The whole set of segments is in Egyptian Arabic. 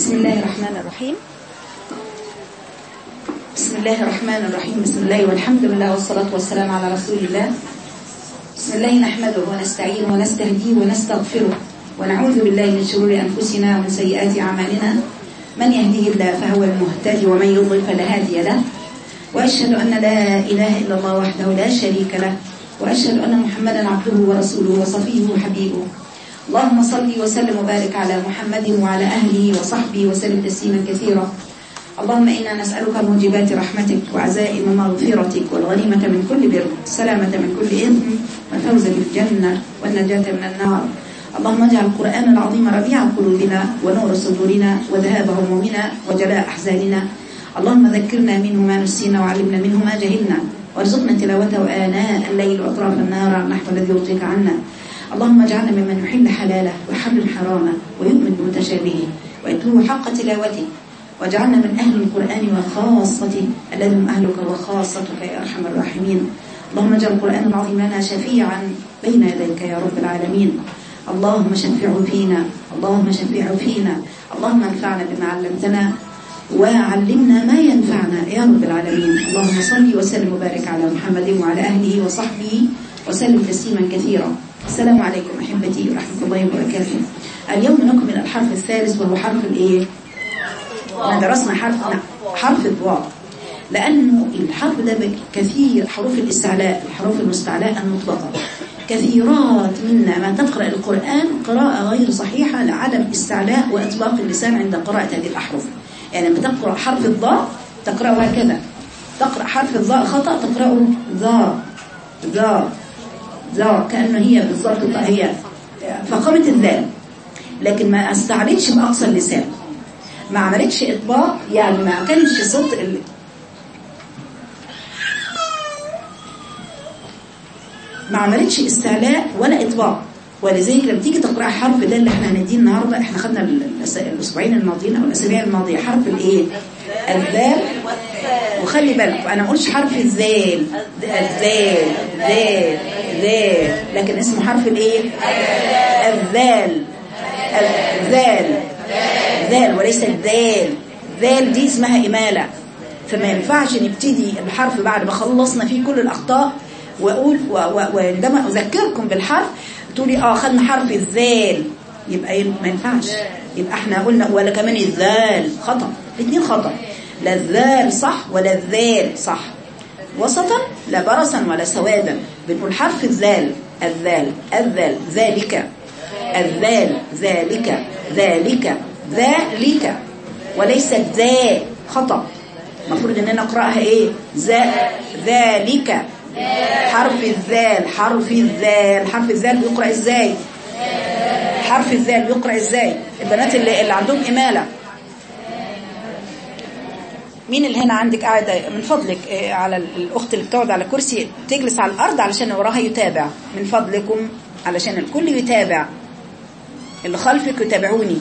بسم الله الرحمن الرحيم بسم الله الرحمن الرحيم بسم الله والحمد لله والصلاة والسلام على رسول الله بسم الله نحمده ونستعين ونستهديه ونستغفره ونعوذ بالله من شرور أنفسنا ومن سيئات أعمالنا من يهديه الله فهو المهتدي ومن يضل فلا هادي له وأشهد أن لا إله إلا الله وحده لا شريك له وأشهد أن محمدا عبده ورسوله وصفيه وحبيبه اللهم صل وسلم وبارك على محمد وعلى أهله وصحبه وسلم تسليما كثيرا اللهم إنا نسألك موجبات رحمتك وعزائم مغفرتك والغنيمة من كل بر السلامة من كل إثم والفوز بالجنة والنجاة من النار اللهم اجعل القرآن العظيم ربيع قلوبنا ونور صدورنا وذهاب همومنا وجلاء أحزاننا اللهم ذكرنا منه ما نسينا وعلمنا منه ما جهلنا وارزقنا تلاوته آناء الليل وأطراف النهار على النحو الذي يرضيك عنا اللهم اجعلنا ممن يحل حلاله ويحرم حرامه ويؤمن بمتشابهه ويتلو حق تلاوته واجعلنا من أهل القرآن وخاصته الذي هم أهلك وخاصتك يا أرحم الراحمين اللهم اجعل القرآن العظيم لنا شفيعا بين يديك يا رب العالمين اللهم شفعه فينا اللهم شفعه فينا اللهم انفعنا بما علمتنا وعلمنا ما ينفعنا يا رب العالمين اللهم صل وسلم وبارك على محمد وعلى أهله وصحبه وسلم تسليما كثيرا السلام عليكم أحبتي ورحمة الله وبركاته اليوم نكمل الحرف الثالث وهو حرف الايه احنا درسنا حرف حرف الضاء لأنه الحرف ده كثير حروف الاستعلاء الحروف المستعلاء المطلقة كثيرات منا ما تقرأ القرآن قراءة غير صحيحة لعدم استعلاء وإطلاق اللسان عند قراءة هذه الأحرف يعني لما تقرأ حرف الضاء تقرأه هكذا تقرأ حرف الضاء خطأ تقرأه ضاء ضاء ضاء كأنه هي بالضبط هي فقامت الذال لكن ما استعلتش بأقصى اللسان ما عملتش إطباق يعني ما كانش صوت ال... ما عملتش استعلاء ولا إطباق ولذلك لما تيجي تقرأ حرف ده اللي احنا هنديه النهارده احنا خدنا الاسبوعين الماضيين او الاسابيع الماضيه حرف الايه الذال وخلي بالكم انا ما اقولش حرف الذال الذال ذال ذال لكن اسمه حرف الايه الذال الذال ذال وليس الذال ذال دي اسمها إمالة فما ينفعش نبتدي الحرف بعد ما خلصنا فيه كل الأخطاء وأقول وعندما أذكركم بالحرف تقولي آه خدنا حرف الذال يبقى ما ينفعش يبقى احنا قلنا ولا كمان الذال خطأ الاثنين خطأ لا الذال صح ولا الذال صح وسطا لا برصا ولا سوادا بنقول حرف الذال الذال الذال ذلك الذال ذلك ذلك ذلك وليس ذا خطأ المفروض اننا نقراها ايه ذا ذلك حرف الذال حرف الذال حرف الذال بيقرا ازاي حرف الذال بيقرا ازاي البنات اللي, اللي عندهم اماله مين اللي هنا عندك قاعده من فضلك على الاخت اللي بتقعد على كرسي تجلس على الارض علشان وراها يتابع من فضلكم علشان الكل يتابع اللي خلفك يتابعوني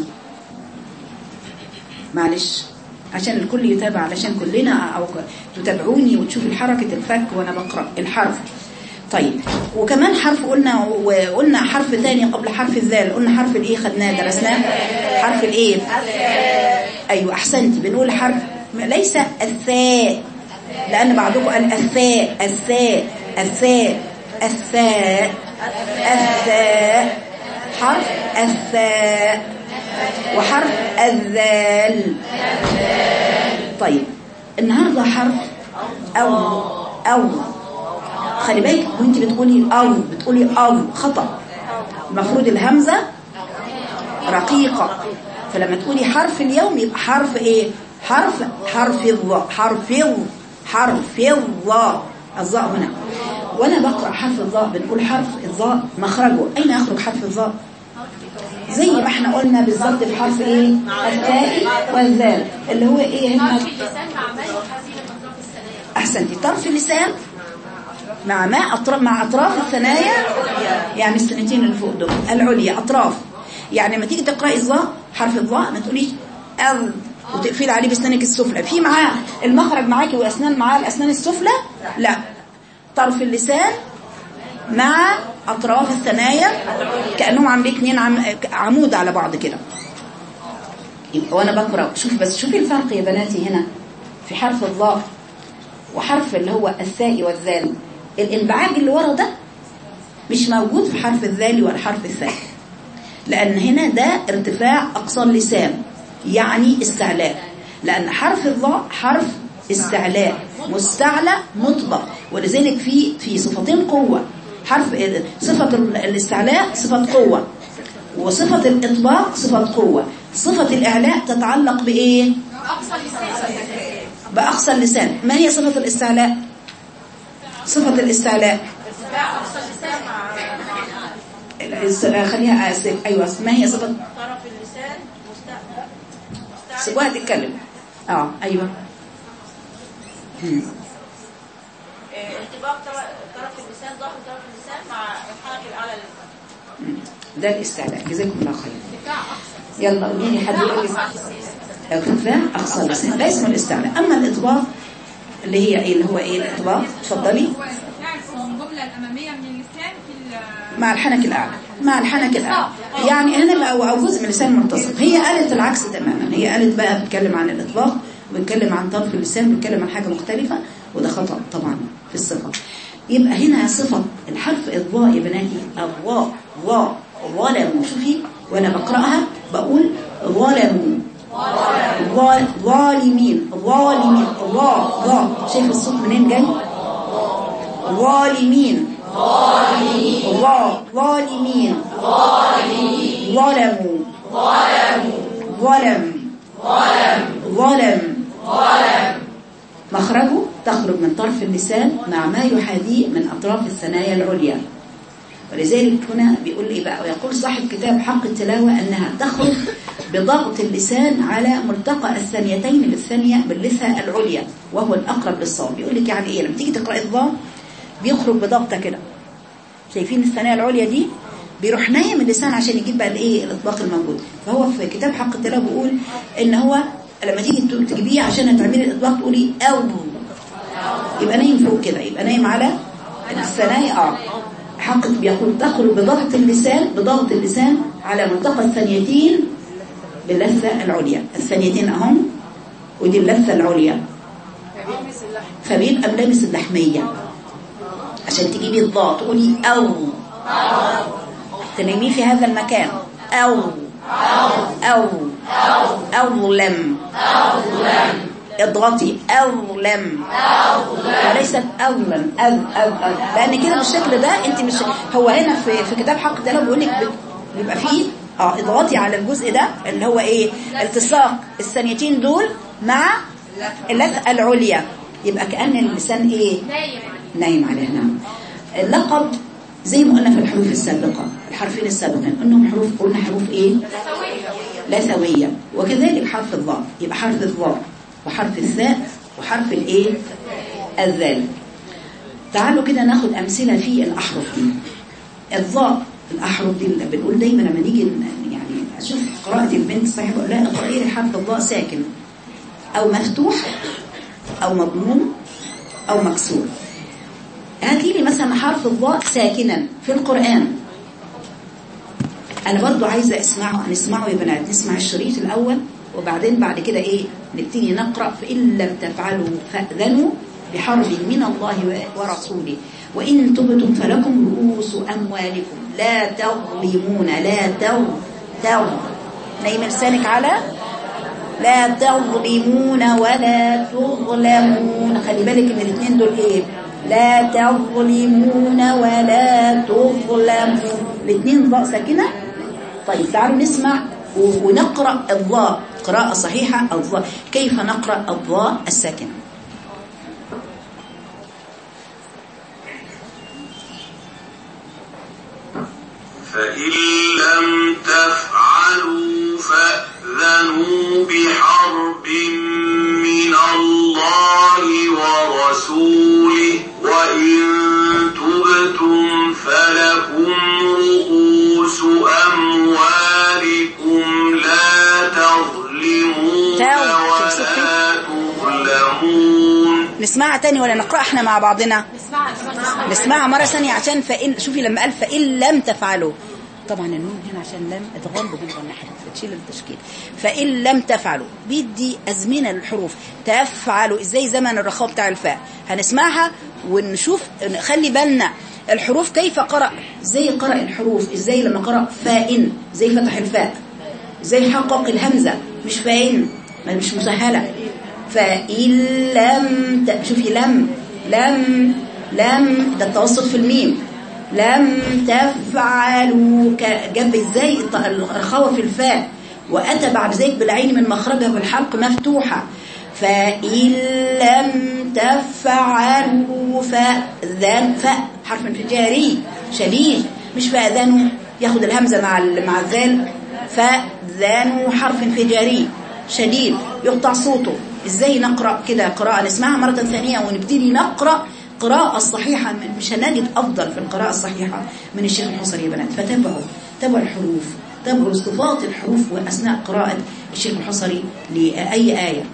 معلش عشان الكل يتابع علشان كلنا أو تتابعوني وتشوفوا حركة الفك وأنا بقرأ الحرف طيب وكمان حرف قلنا وقلنا حرف ثاني قبل حرف الذال قلنا حرف الايه خدناه درسناه حرف الايه ايوه احسنتي بنقول حرف ليس الثاء لان بعضكم قال الثاء الثاء الثاء الثاء الثاء حرف الثاء وحرف الذال طيب النهاردة حرف أو أو خلي بالك وانت بتقولي أو بتقولي أو خطأ المفروض الهمزة رقيقة فلما تقولي حرف اليوم يبقى حرف ايه حرف حرف الضاء حرف حرف الضاء الضاء هنا وانا بقرأ حرف الضاء بنقول حرف الضاء مخرجه اين يخرج حرف الضاء زي ما احنا قلنا بالظبط في حرف ايه التاء والذال اللي هو ايه هنا احسنتي طرف اللسان مع ما اطراف مع اطراف الثنايا يعني السنتين اللي فوق دول العليا اطراف يعني لما تيجي تقراي الظاء حرف الظاء ما تقوليش اذ وتقفلي عليه باسنانك السفلى في معاه المخرج معاكي واسنان معاه الاسنان السفلى لا طرف اللسان مع أطراف الثنايا كأنهم عاملين اتنين عم... عمود على بعض كده يبقى وانا بقرا شوف بس شوفي الفرق يا بناتي هنا في حرف الضاء وحرف اللي هو الثاء والذال الانبعاج اللي ورا ده مش موجود في حرف الذال ولا حرف الثاء لان هنا ده ارتفاع اقصى اللسان يعني استعلاء لان حرف الضاء حرف استعلاء مستعلى مطبق ولذلك في في صفتين قوه حرف صفه الاستعلاء صفه قوه وصفه الاطباق صفه قوه صفه الاعلاء تتعلق بايه باقصى اللسان ما هي صفه الاستعلاء صفه الاستعلاء خليها اسف ايوه ما هي صفه طرف اللسان مستعمل سيبوها تتكلم اه ايوه انطباق طرف اللسان ظهر طرف اللسان مع الحركه الاعلى للفم ده الاستعلاء جزاكم الله خير يلا قولي لي حد يقول لي ارتفاع اقصى اللسان ده اسمه الاستعلاء اما الاطباق اللي هي ايه اللي هو ايه الاطباق اتفضلي هو ارتفاع الجملة الأمامية من اللسان في ال- مع الحنك الاعلى مع الحنك الاعلى يعني هنا بقى او أو جزء من اللسان ملتصق هي قالت العكس تماما هي قالت بقى بتتكلم عن الاطلاق وبتكلم عن طرف اللسان بتتكلم عن حاجه مختلفه وده خطا طبعا في الصفه يبقى هنا صفه الحرف الضاء يا بناتي الضاء ضاء ظلموا شوفي وانا بقراها بقول ظلموا ظا- ظالمين ظالمين ضاء ضاء شايف الصوت منين جاي ظالمين ظا- ظالمين ظلموا ظلم ظلم مخرجه تخرج من طرف اللسان مع ما يحاذيه من أطراف الثنايا العليا ولذلك هنا بيقول ايه بقى ويقول صاحب كتاب حق التلاوة أنها تخرج بضغط اللسان على ملتقى الثانيتين بالثانية باللثة العليا وهو الأقرب للصواب بيقول لك يعني ايه لما تيجي تقرأ الضاء بيخرج بضغطة كده شايفين الثانية العليا دي بيروح نايم اللسان عشان يجيب بقى الايه الاطباق الموجود فهو في كتاب حق التلاوة بيقول ان هو لما تيجي تجيبيه عشان تعملي الاطباق تقولي او يبقى نايم فوق كده يبقى نايم على الثنايا اه حق بيقول تخرج بضغط اللسان بضغط اللسان على ملتقى الثانيتين باللثة العليا الثانيتين اهم ودي اللثة العليا فبيبقى ملامس اللحمية عشان تجيبي الضاء تقولي أو تناميه في هذا المكان أو أو أظلم اضغطي أظلم وليست أظلم أذ أذ أذ لأن كده بالشكل ده أنت مش هو هنا في في كتاب حق ده بيقول لك بيبقى فيه اه اضغطي على الجزء ده اللي هو ايه التصاق الثانيتين دول مع اللثة العليا يبقى كأن اللسان ايه نايم عليه نعم اللقب زي ما قلنا في الحروف السابقة الحرفين السابقين انهم حروف قلنا حروف ايه لا سوية وكذلك حرف الضاء يبقى حرف الضاء وحرف الثاء وحرف الايه الذال تعالوا كده ناخد امثله في الاحرف دي الضاء الاحرف دي اللي بنقول دايما لما نيجي ن- يعني اشوف قراءه البنت صاحبه اقول لها اقراي لي حرف الضاء ساكن او مفتوح او مضموم او مكسور هاتي لي مثلا حرف الضاء ساكنا في القرآن أنا برضو عايزة أسمعه نسمعه يا بنات نسمع الشريط الأول وبعدين بعد كده إيه نبتدي نقرأ فإن لم تفعلوا فأذنوا بحرب من الله و- ورسوله وإن تبتم فلكم رؤوس أموالكم لا تظلمون لا تظ تظ نايم لسانك على لا تظلمون ولا تظلمون خلي بالك ان الاثنين دول ايه لا تظلمون ولا تظلمون الاثنين ضاء ساكنه طيب تعالوا نسمع و- ونقرا الضاء قراءه صحيحه الضاء كيف نقرا الضاء الساكنه فإن لم تفعلوا فأذنوا بحرب من الله ورسوله وإن تبتم فلكم رؤوس أموالكم لا تظلمون تاو، شوف صوتي. ولا تظلمون نسمعها تاني ولا نقرا احنا مع بعضنا نسمعها مرة ثانية عشان فإن شوفي لما قال فإن لم تفعلوا طبعا النون هنا عشان لم ادغام بدون غنى حرف بتشيل التشكيل فان لم تفعلوا بيدي ازمنه للحروف تفعلوا ازاي زمن الرخاء بتاع الفاء هنسمعها ونشوف خلي بالنا الحروف كيف قرأ ازاي قرأ الحروف ازاي لما قرأ فاء ازاي فتح الفاء ازاي حقق الهمزة مش فاء ما مش مسهلة فإن لم ت... شوفي لم لم لم ده التوسط في الميم لم تفعلوا ك- جاب ازاي الط- الرخاوة في الفاء وأتى بعد ذلك بالعين من مخرجها بالحلق مفتوحة فإن لم تفعلوا فذن ف حرف انفجاري شديد مش فأذنوا ياخد الهمزة مع ال- مع الذال فذنوا حرف انفجاري شديد يقطع صوته ازاي نقرأ كده قراءة نسمعها مرة ثانية ونبتدي نقرأ قراءة الصحيحة مش هنجد أفضل في القراءة الصحيحة من الشيخ الحصري يا بنات فتابعوا تابعوا الحروف تابعوا صفات الحروف وأثناء قراءة الشيخ الحصري لأي آية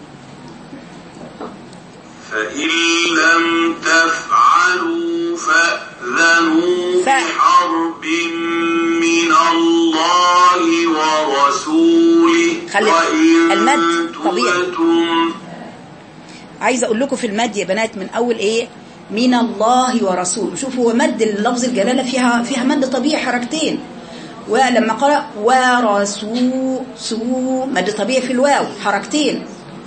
فإن لم تفعلوا فأذنوا ف- بحرب من الله ورسوله خلي- وإن المد طبيعي. تبتم عايزه اقول لكم في المد يا بنات من اول ايه من الله ورسوله شوفوا هو مد لفظ الجلاله فيها فيها مد طبيعي حركتين ولما قرأ ورسو سو مد طبيعي في الواو حركتين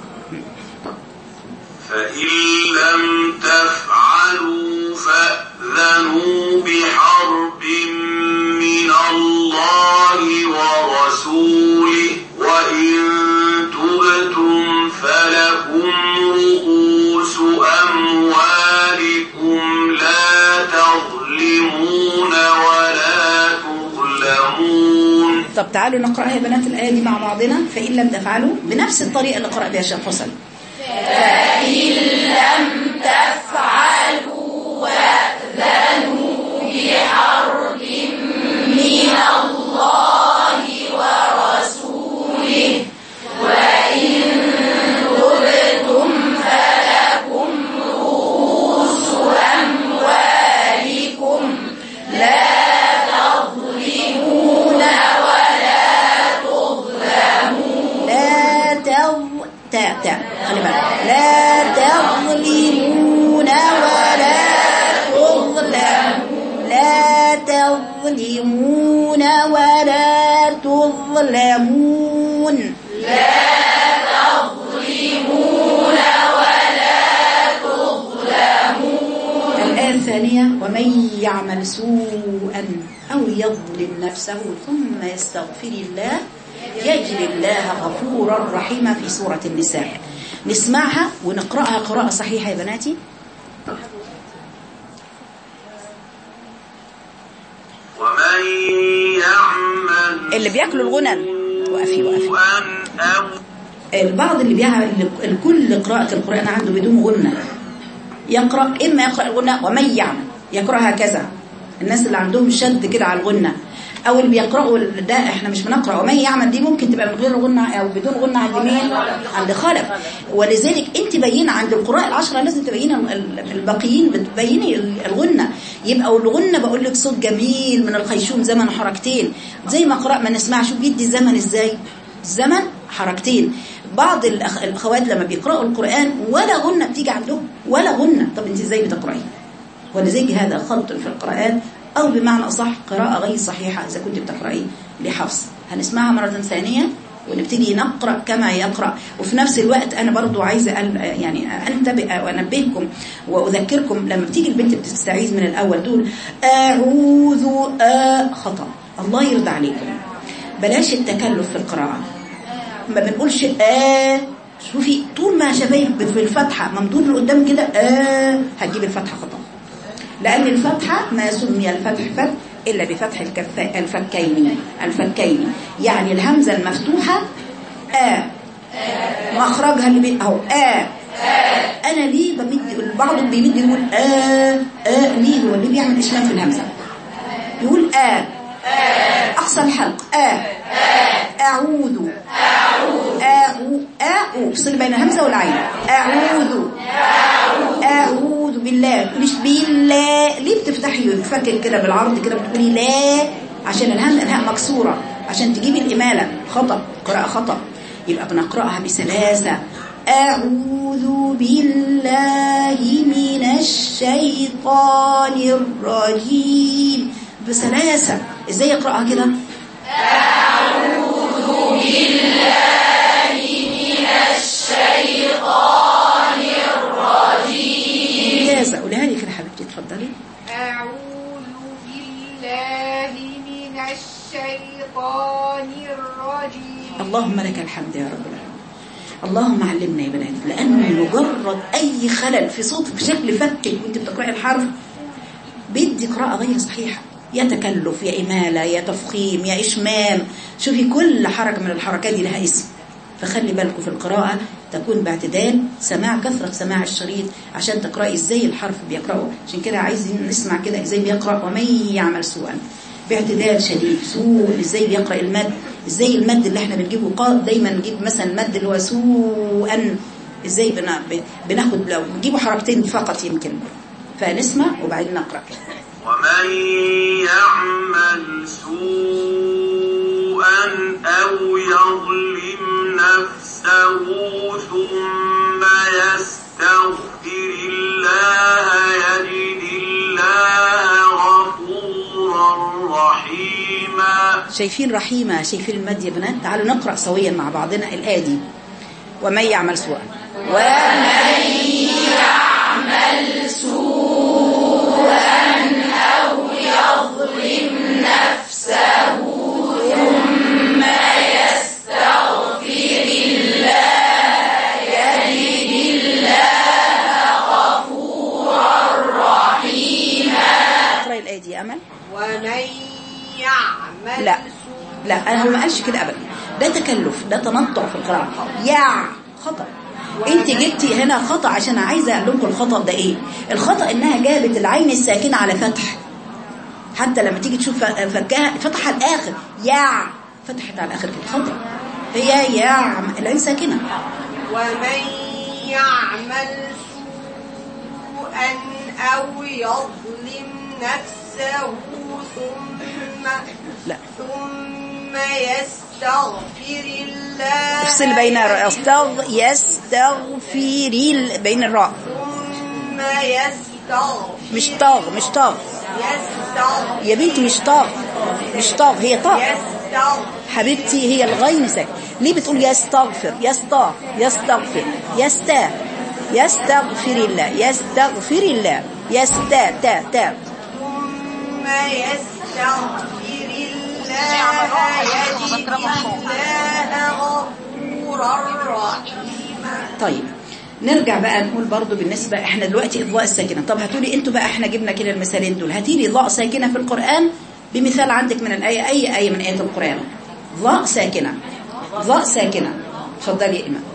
فإن لم تفعلوا فأذنوا بحرب من الله ورسوله وإن تبتم فلكم رؤوس أموالكم لا تظلمون ولا تظلمون طب تعالوا نقرأها يا بنات الآية دي مع بعضنا فإن لم تفعلوا بنفس الطريقة اللي قرأ بها الشيخ حسن لا تظ تا تا خلي بالك لا تظلمون ولا تظلمون لا تظلمون ولا تظلمون الآية الثانية ومن يعمل سوءا أو يظلم نفسه ثم يستغفر الله يجد الله غفورا رحيما في سورة النساء نسمعها ونقرأها قراءة صحيحة يا بناتي ومن يعمل اللي بياكلوا الغنم وقفي وقفي سوءا أو البعض اللي بيعمل الكل قراءة القرآن عنده بدون غنة يقرأ إما يقرأ الغنة ومن يعمل يقرأ هكذا الناس اللي عندهم شد كده على الغنة أو اللي بيقرأوا ده إحنا مش بنقرأ ومن يعمل دي ممكن تبقى من غير غنة أو بدون غنة عند مين؟ عند خلف ولذلك أنت بينة عند القراء العشرة لازم تبين الباقيين بتبيني الغنة يبقى الغنة بقول لك صوت جميل من الخيشوم زمن حركتين زي ما قرأ ما نسمع شو بيدي زمن إزاي؟ زمن حركتين بعض الأخ... الأخوات لما بيقرأوا القرآن ولا غنة بتيجي عندهم ولا غنة طب انت ازاي بتقرأي ولذلك هذا خلط في القرآن أو بمعنى أصح قراءة غير صحيحة إذا كنت بتقرأي لحفص هنسمعها مرة ثانية ونبتدي نقرأ كما يقرأ وفي نفس الوقت أنا برضو عايزة أن يعني أنتبه وأنبهكم وأذكركم لما بتيجي البنت بتستعيذ من الأول تقول أعوذ آ خطأ الله يرضى عليكم بلاش التكلف في القراءة ما بنقولش آه شوفي طول ما شفايف في الفتحة ممدود لقدام كده آه هتجيب الفتحة خطأ لأن الفتحة ما سمي الفتح فتح إلا بفتح الكف الفكين الفكين يعني الهمزة المفتوحة آه مخرجها اللي بي أهو آه أنا ليه بمد البعض بيمد يقول آه آه ليه هو اللي بيعمل إشمام في الهمزة يقول آه أقصى الحلق آه أعوذ أعوذ أعوذ افصل بين الهمزة والعين أعوذ أعوذ بالله مش بالله ليه بتفتحي فكك كده بالعرض كده بتقولي لا عشان الهم الهاء مكسورة عشان تجيب الإمالة خطأ قراءة خطأ يبقى بنقرأها بسلاسة أعوذ بالله من الشيطان الرجيم بسلاسة ازاي يقرأها كده ممتازة قولها لي كده حبيبتي اتفضلي أعوذ بالله من الشيطان الرجيم اللهم لك الحمد يا رب العالمين اللهم علمنا يا بنات لأن مجرد أي خلل في صوت في شكل فكك وانت بتقرأي الحرف بيدي قراءة غير صحيحة يا تكلف يا إمالة يا تفخيم يا إشمام شوفي كل حركة من الحركات دي لها اسم فخلي بالكم في القراءة تكون باعتدال سماع كثرة سماع الشريط عشان تقرأي ازاي الحرف بيقرأه عشان كده عايزين نسمع كده ازاي بيقرأ ومن يعمل سوءا باعتدال شديد سوء ازاي بيقرأ المد ازاي المد اللي احنا بنجيبه قا- دايما نجيب مثلا المد اللي هو سوءا ازاي بنا- ب- بناخد لو نجيبه حركتين فقط يمكن فنسمع وبعدين نقرأ ومن يعمل سوءا أو يظلم نفسه ثم يستغفر الله يجد الله غفورا رحيما شايفين رحيمة شايفين المد يا بنات تعالوا نقرأ سويا مع بعضنا الآية دي ومن يعمل سوءا ومن اقرأي الآية دي يا أمل ومن يعمل لا لا انا هو ما قالش كده ابدا ده تكلف ده تنطع في القراءه يع خطا انت جبتي هنا خطا عشان عايزه اقول لكم الخطا ده ايه الخطا انها جابت العين الساكنه على فتح حتى لما تيجي تشوف فكها فتح على الاخر يع فتحت على الاخر كده خطا هي يع العين ساكنه ومن يعمل سوءا أو يظلم نفسه ثم لا ثم يستغفر الله افصل بين يستغ يستغفر ال- بين الراء ثم يستغفر مش طاغ مش طاغ يستغفر يا بنتي مش طاغ مش طاغ هي طاغ يستغفر حبيبتي هي الغين ساكن ليه بتقول يستغفر يستا يستغفر يستا يستغفر الله يستغفر الله يستا تا تا ثم يستغفر الله يجد الله غفورا رحيما طيب نرجع بقى نقول برضو بالنسبة احنا دلوقتي اضواء الساكنة طب هتقولي انتوا بقى احنا جبنا كده المثالين دول هاتي لي ضاء ساكنة في القرآن بمثال عندك من الآية أي آية من آيات القرآن ضاء ساكنة ضاء ساكنة اتفضلي يا إمام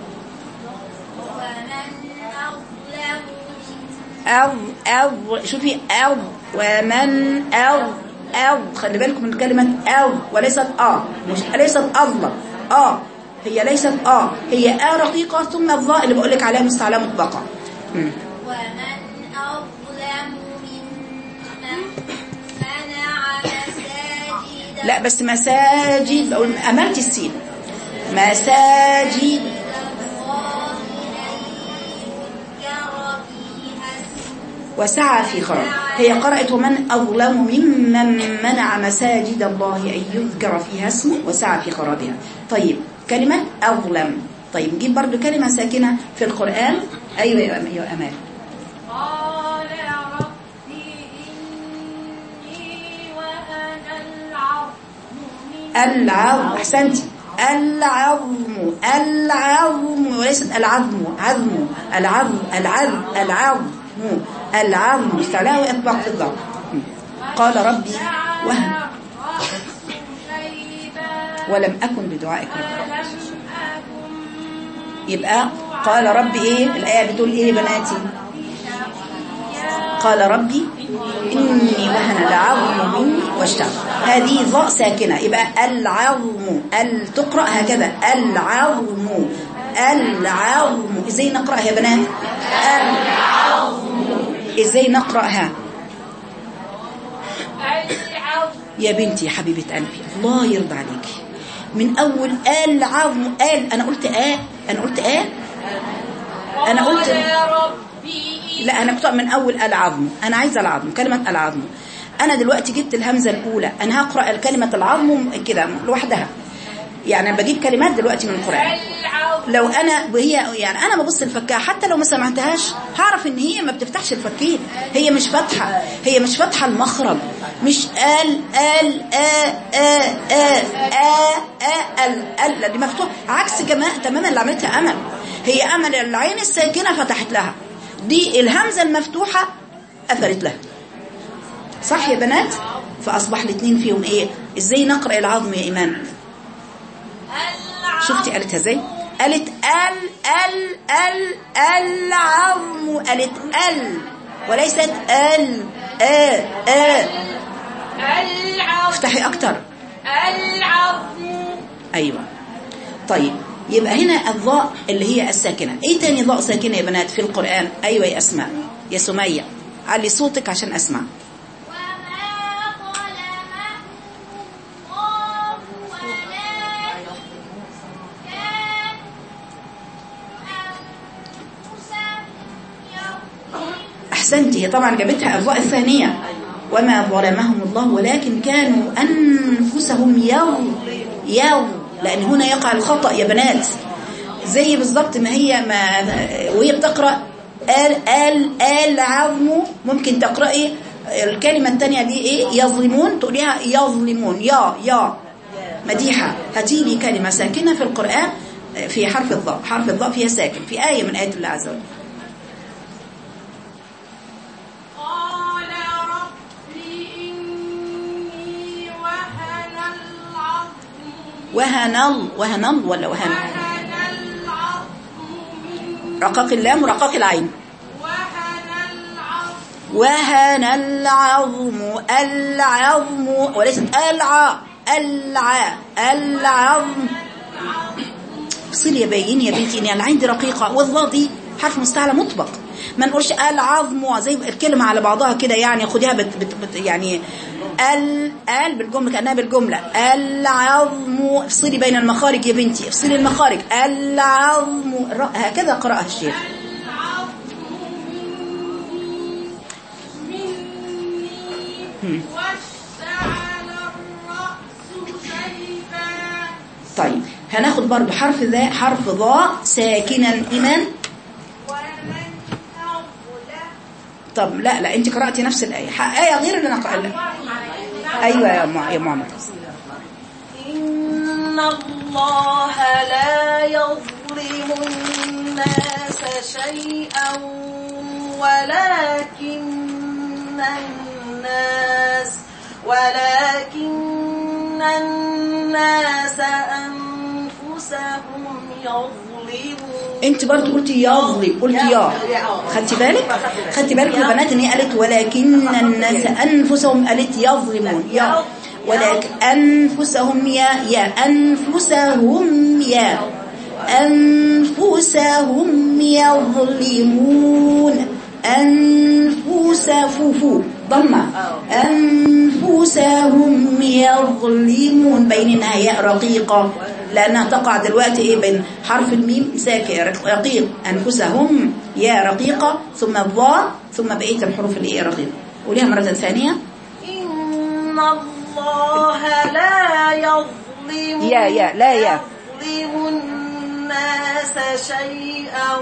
أو أو شوفي أو ومن أو أو خلي بالكم من كلمة أو وليست آ مش ليست الله آ هي ليست آ هي آ رقيقة ثم الضاء اللي بقول لك عليها مستعلى مطبقة مم. ومن أظلم ممن منع مساجد لا بس مساجد بقول أمرت السين مساجد الله أن يذكر فيها اسمه وسعى في خراب هي قرأت ومن أظلم ممن منع مساجد الله أن يذكر فيها اسمه وسعى في خرابها طيب كلمة أظلم طيب نجيب برضو كلمة ساكنة في القرآن أيوة يا أم- يا أمال قال ربي إني وأنا العظم مني العظم أحسنتي العظم العظم وليست العظم عظم العظم العظم العظم العظم استعلاء وإطباق في الضغط قال ربي وهن الرأس شيبا ولم أكن بدعائك رب ولم أكن يبقى قال ربي ايه الآية بتقول ايه يا بناتي قال ربي إني وهن العظم مني واشتعل هذه ضاء ساكنة يبقى العظم ال تقرأ هكذا العظم العظم ازاي نقرأها يا بنات العظم ازاي نقرأها العظم يا بنتي يا حبيبة قلبي الله يرضى عليكي من أول آل عظم آل أنا قلت آه أنا قلت آه أنا قلت قال ربي لا أنا كنت من أول العظم أنا عايزة العظم كلمة العظم أنا دلوقتي جبت الهمزة الأولى أنا هقرأ الكلمة العظم كده لوحدها يعني أنا بجيب كلمات دلوقتي من القرآن العظم لو انا وهي يعني انا ببص الفكاهه حتى لو ما سمعتهاش هعرف ان هي ما بتفتحش الفكين هي مش فاتحه هي مش فاتحه المخرج مش ال ال ا ا ا ا ا ال ال دي مفتوح عكس كمان تماما اللي عملتها امل هي امل العين الساكنه فتحت لها دي الهمزه المفتوحه قفلت لها صح يا بنات فاصبح الاثنين فيهم ايه ازاي نقرا العظم يا ايمان شفتي قالتها ازاي قالت ال ال ال العظم قالت ال وليست ال ا ا العظم افتحي اكتر العظم ايوه طيب يبقى هنا الضاء اللي هي الساكنه ايه تاني ضاء ساكنه يا بنات في القران ايوه يا اسماء يا سميه علي صوتك عشان اسمع وما ظلمهم الله ولكن كانوا أنفسهم يظلمون احسنتي هي طبعا جابتها الضاء الثانيه وما ظلمهم الله ولكن كانوا انفسهم يظ يظ لان هنا يقع الخطا يا بنات زي بالظبط ما هي ما وهي بتقرا ال ال ال عظم ممكن تقراي الكلمه الثانيه دي ايه يظلمون تقوليها يظلمون يا يا مديحه هاتي لي كلمه ساكنه في القران في حرف الضاء حرف الضاء فيها ساكن في ايه من ايات الله عز وجل قال رب إني وهن العظم وهنل وهنل ولا وهن وهن العظم مني رقاق اللام ورقاق العين وهن العظم وهن العظم العظم وليست الع الع العظم فصلي يا باين يا بنتي ان العين دي رقيقه والضاد دي حرف مستعلى مطبق ما نقولش العظم زي الكلمه على بعضها كده يعني خديها بت بت بت يعني ال ال بالجمله كانها بالجمله العظم افصلي بين المخارج يا بنتي افصلي المخارج العظم الر- هكذا قراها الشيخ مني واشتعل الرأس شيبا طيب هناخد برضو حرف ذا حرف ضاء ساكنا ايمان ومن أظلم طب لا لا انت قراتي نفس الايه ح- ايه غير اللي انا قرأت ايوه يا مع- يا محمد إن الله لا يظلم الناس شيئا ولكن الناس ولكن الناس أنفسهم يظلمون انت برضو قلتي يظلم قلتي يا خدتي بالك خدتي بالك يا بنات ان هي قالت ولكن الناس انفسهم قالت يظلمون يا ولكن انفسهم يا يا انفسهم يا انفسهم يظلمون انفس فوفو ضمه انفسهم يظلمون بين انها ياء رقيقه لانها تقع دلوقتي ايه بين حرف الميم ساكن رقيق انفسهم يا رقيقه ثم الضاء ثم بقيه الحروف اللي ايه رقيقه قوليها مره ثانيه إن الله لا يظلم يا- يا- لا يا. يظلم الناس شيئا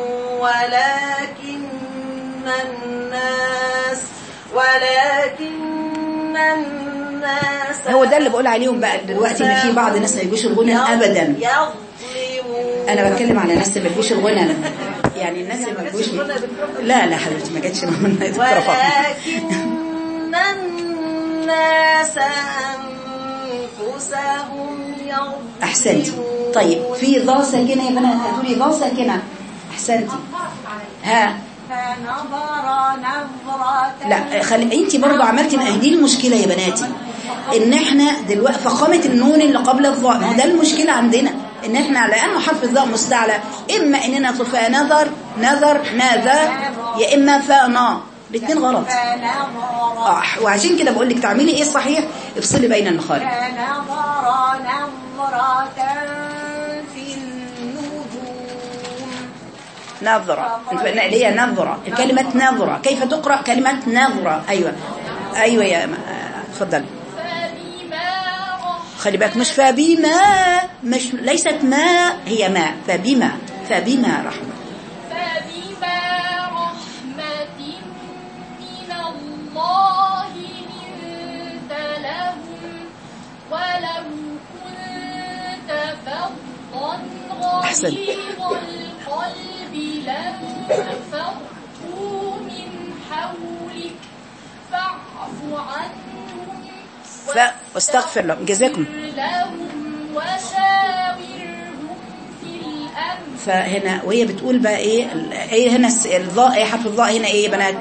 ولكن الناس ولكن الناس هو ده اللي بقول عليهم بقى دلوقتي ان في بعض الناس ما يجوش الغنى ابدا يظلمون انا بتكلم على الناس اللي ما يجوش الغنى يعني الناس اللي ما يجوش لا لا حبيبتي ما جاتش من ولكن الناس أنفسهم يظلمون احسنتي طيب في ضاء ساكنه يا بنات هتقولي ضاء ساكنه احسنتي ها فنظر نظرة لا خلي انت برضه عملتي ما دي المشكله يا بناتي ان احنا دلوقتي فخامه النون اللي قبل الضاء ما هو ده المشكله عندنا ان احنا لانه حرف الضاء مستعلى اما اننا فنظر نظر نذر يا اما فنا الاثنين غلط فنظر اه وعشان كده بقول لك تعملي ايه صحيح افصلي بين المخارج فنظر نظرة في النجوم نظرة اللي هي نظرة كلمة نظرة كيف تقرأ كلمة نظرة أيوة أيوة يا م- آه، اتفضلي فبما رحمة خلي بالك مش فبما مش ليست ما هي ما فبما فبما رحمة فبما رحمة من الله لنت لهم ولو كنت فظا أحسن. غليظ القلب لانفضوا من حولك فاعف عنهم ف... واستغفر لهم جزاكم لهم وشاورهم في الأمر فهنا وهي بتقول بقى ايه ال- ايه هنا الس- الظاء ايه حرف الظاء هنا ايه يا بنات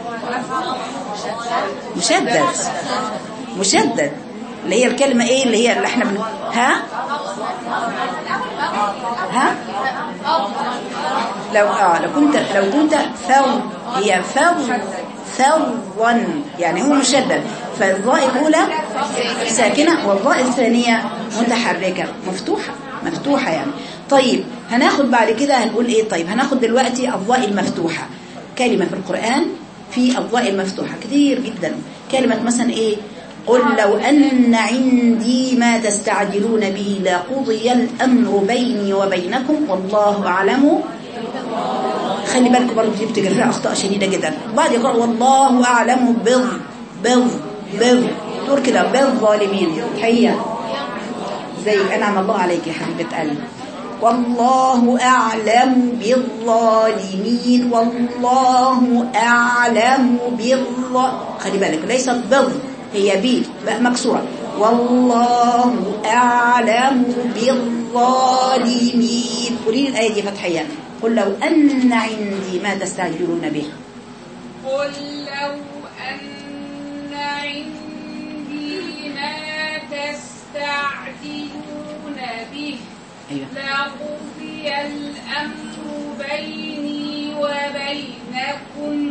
مشدد مشدد اللي هي الكلمة ايه اللي هي اللي احنا بن... ها ها لو اه لو كنت لو كنت ثو هي ثو ثوا يعني هو مشدد فالظاء الاولى ساكنه والظاء الثانيه متحركه مفتوحه مفتوحه يعني طيب هناخد بعد كده هنقول ايه طيب هناخد دلوقتي الظاء المفتوحه كلمه في القران في الظاء المفتوحه كتير جدا كلمه مثلا ايه قل لو أن عندي ما تستعجلون به لقضي الأمر بيني وبينكم والله أعلم خلي بالكم برضه دي بتجرى أخطاء شديدة جدا بعد يقرأ والله أعلم بض بض بض تقول كده بالظالمين حقيقة زي أنعم الله عليك يا حبيبة قلبي والله أعلم بالظالمين والله أعلم بالظ خلي بالك ليست بض هي بي بقى مكسورة والله أعلم بالظالمين قولي لي الآية دي فتحية قل لو أن عندي ما تستعجلون به قل لو أن عندي ما تستعجلون به أيوة لقضي الأمر بيني وبينكم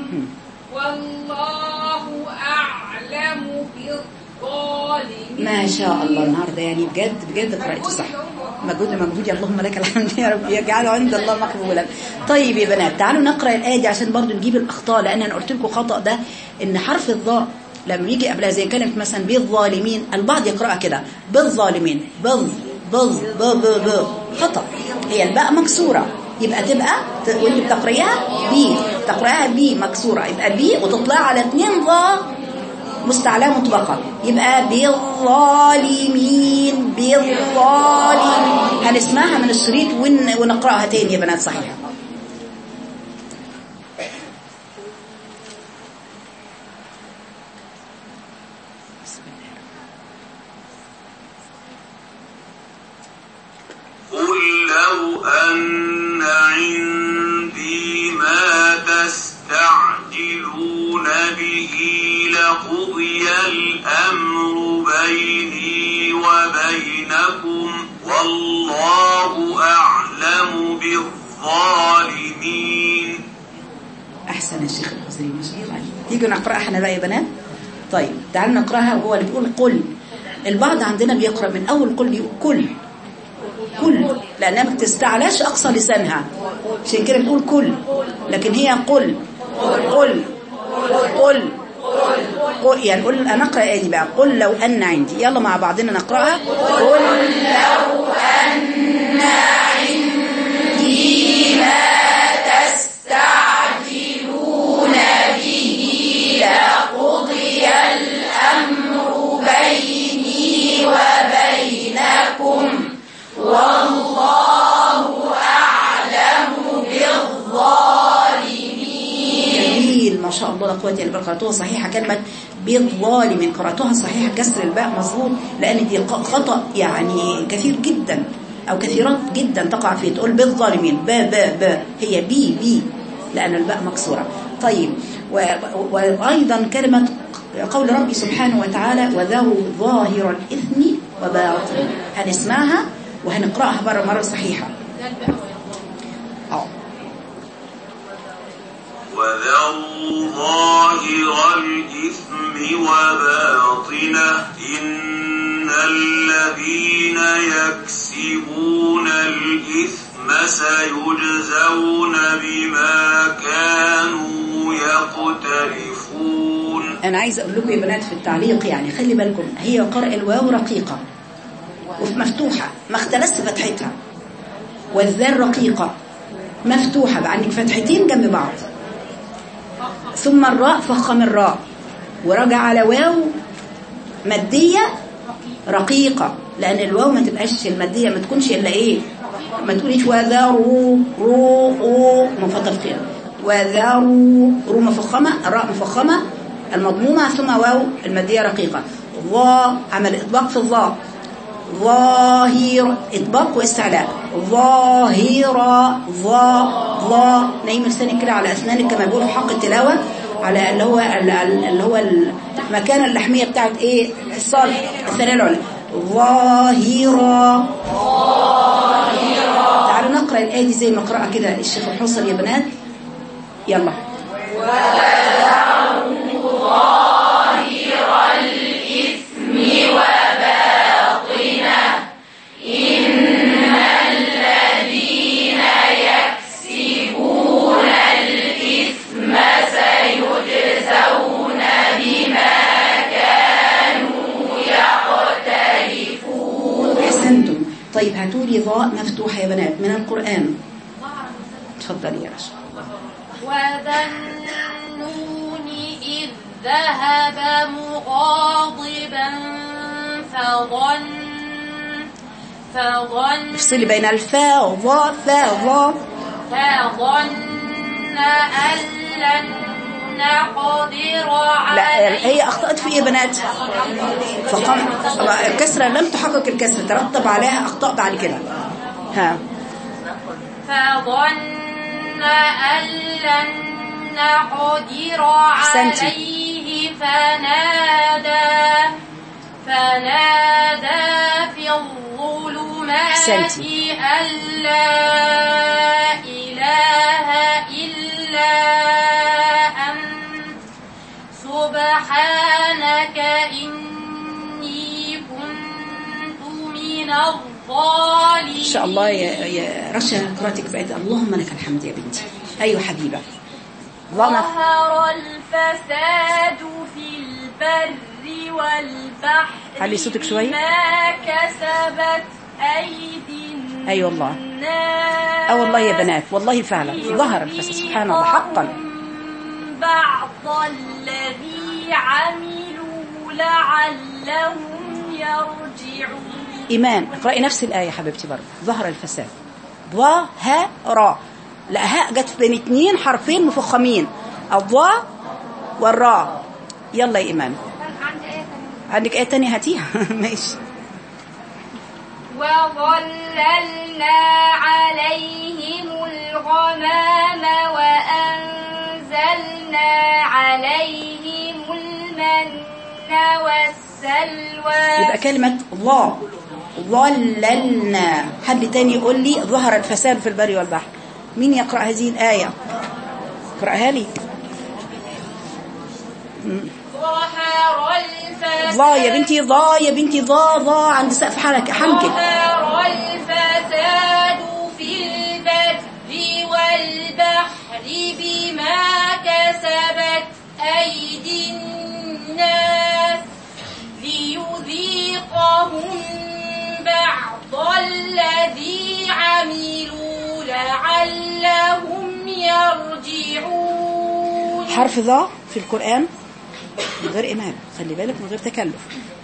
والله أعلم بالظالمين ما شاء الله النهارده يعني بجد بجد قرأت صح مجهود مجهود اللهم لك الحمد يا رب يجعله عند الله مقبولا طيب يا بنات تعالوا نقرأ الآية دي عشان برضو نجيب الأخطاء لأن أنا قلت لكم خطأ ده إن حرف الظاء لما يجي قبلها زي كلمة مثلا بالظالمين البعض يقرأها كده بالظالمين بظ بظ ب ب ب خطأ هي الباء مكسورة يبقى تبقى ت- وانت بتقريها بي تقرأها بي مكسورة يبقى بي وتطلع على اتنين ظا مستعلاه مطلقا يبقى بالظالمين بالظالمين هنسمعها من الشريط ون... ونقرأها تاني يا بنات صحيح قل لو أن عندي ما تستعجلون به لقضي الأمر بيني وبينكم والله أعلم بالظالمين أحسن يا شيخ الحزري ما شاء الله عليك. تيجوا نقرأها احنا بقى يا بنات طيب تعالوا نقرأها وهو اللي بيقول قل البعض عندنا بيقرأ من أول قل بيقول كل كل لأنها ما بتستعلاش أقصى لسانها عشان كده بتقول كل لكن هي قل قل قل قل يعني قل أنا أقرأ الآية دي بقى قل لو أن عندي يلا مع بعضنا نقرأها قل لو أن عندي ما تستعجلون به لقضي الأمر بيني وبينكم والله أعلم بالظالمين جميل ما شاء الله لا قوة إلا بالله قرأتوها صحيحة كلمة بالظالم قرأتوها صحيحة كسر الباء مظبوط لأن دي ق- خطأ يعني كثير جدا أو كثيرات جدا تقع فيه تقول بالظالمين با با با هي بي بي لأن الباء مكسورة طيب و- و- وأيضا كلمة قول ربي سبحانه وتعالى وذروا ظاهر الإثم وباطنه هنسمعها وهنقرأها مرة مرة صحيحة اه وذروا ظاهر الإثم وباطنه إن الذين يكسبون الإثم سيجزون بما كانوا يقترفون انا عايزه اقول لكم يا بنات في التعليق يعني خلي بالكم هي قرء الواو رقيقه ومفتوحه ما اختلست فتحتها والذال رقيقه مفتوحه بقى عندك فتحتين جنب بعض ثم الراء فخم الراء ورجع على واو ماديه رقيقه لان الواو ما تبقاش الماديه ما تكونش الا ايه ما تقوليش وذروا رو او منفضل فيها وذروا رو مفخمه الراء مفخمه المضمومه ثم واو الماديه رقيقه ظا عمل اطباق في الظاء ظاهر اطباق واستعلاء ظاهرة ظا ظا نايم لسانك كده على اسنانك كما بيقولوا في حق التلاوه على اللي هو اللي هو المكان اللحميه بتاعت ايه الصاد الثانيه العليا ظاهرة تعالوا نقرا الايه دي زي ما قراها كده الشيخ الحصري يا بنات يلا احسنتم طيب هاتوا لي ضاء مفتوحه يا بنات من القران اتفضلي يا رشا وذا النون إذ ذهب مغاضبا فظن فظن افصلي بين الفاء والظاء فاء ظاء فظن أن لن نقدر لا عليه هي اخطات في ايه يا بنات فقام الكسره لم تحقق الكسره ترتب عليها اخطاء بعد كده ها فظن أن لن نقدر أحسنتي. عليه فنادى فنادى في الظلمات أحسنتي. أن لا إله إلا أنت سبحانك إني كنت من الظالمين ان شاء الله يا, يا رشا قراءتك بقت اللهم لك الحمد يا بنتي ايوه حبيبه اللهم ظهر الفساد في البر والبحر علي صوتك شوية. ما كسبت أيدي الناس أي والله. اه والله يا بنات والله فعلا ظهر الفساد سبحان الله حقا بعض الذي عملوا لعلهم يرجعون ايمان اقراي نفس الايه حبيبتي برضه ظهر الفساد ضا ها را لا هاء جت بين اتنين حرفين مفخمين الضاء والراء يلا يا ايمان عندك ايه تانية هاتيها ماشي وظللنا عليهم الغمام وأنزلنا عليهم المن والسلوى يبقى كلمة ظا ظللنا حد تاني يقول لي ظهر الفساد في البر والبحر مين يقرأ هذه الآية اقرأها لي ظهر الفساد ظا يا بنتي ظا يا بنتي ظا ظا عند سقف حركة حنكك ظهر الفساد في البر والبحر بما كسبت أيدي الناس ليذيقهم بعض الذي عملوا لعلهم يرجعون حرف ظا في القرآن من غير إمام خلي بالك من غير تكلف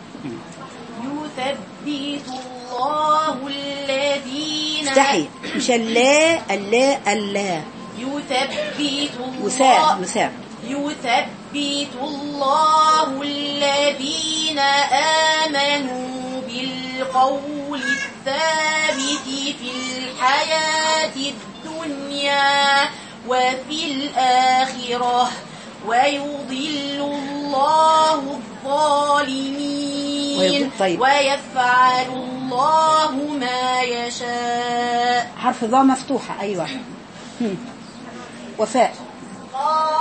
يثبت الله الذين افتحي مش اللا اللا اللا يثبت وساء الله وساء يثبت الله الذين آمنوا بالقول الثابت في الحياة الدنيا وفي الآخرة ويضل الله الظالمين ويضل- طيب. ويفعل الله ما يشاء حرف ظا مفتوحة أيوة هم. وفاء قال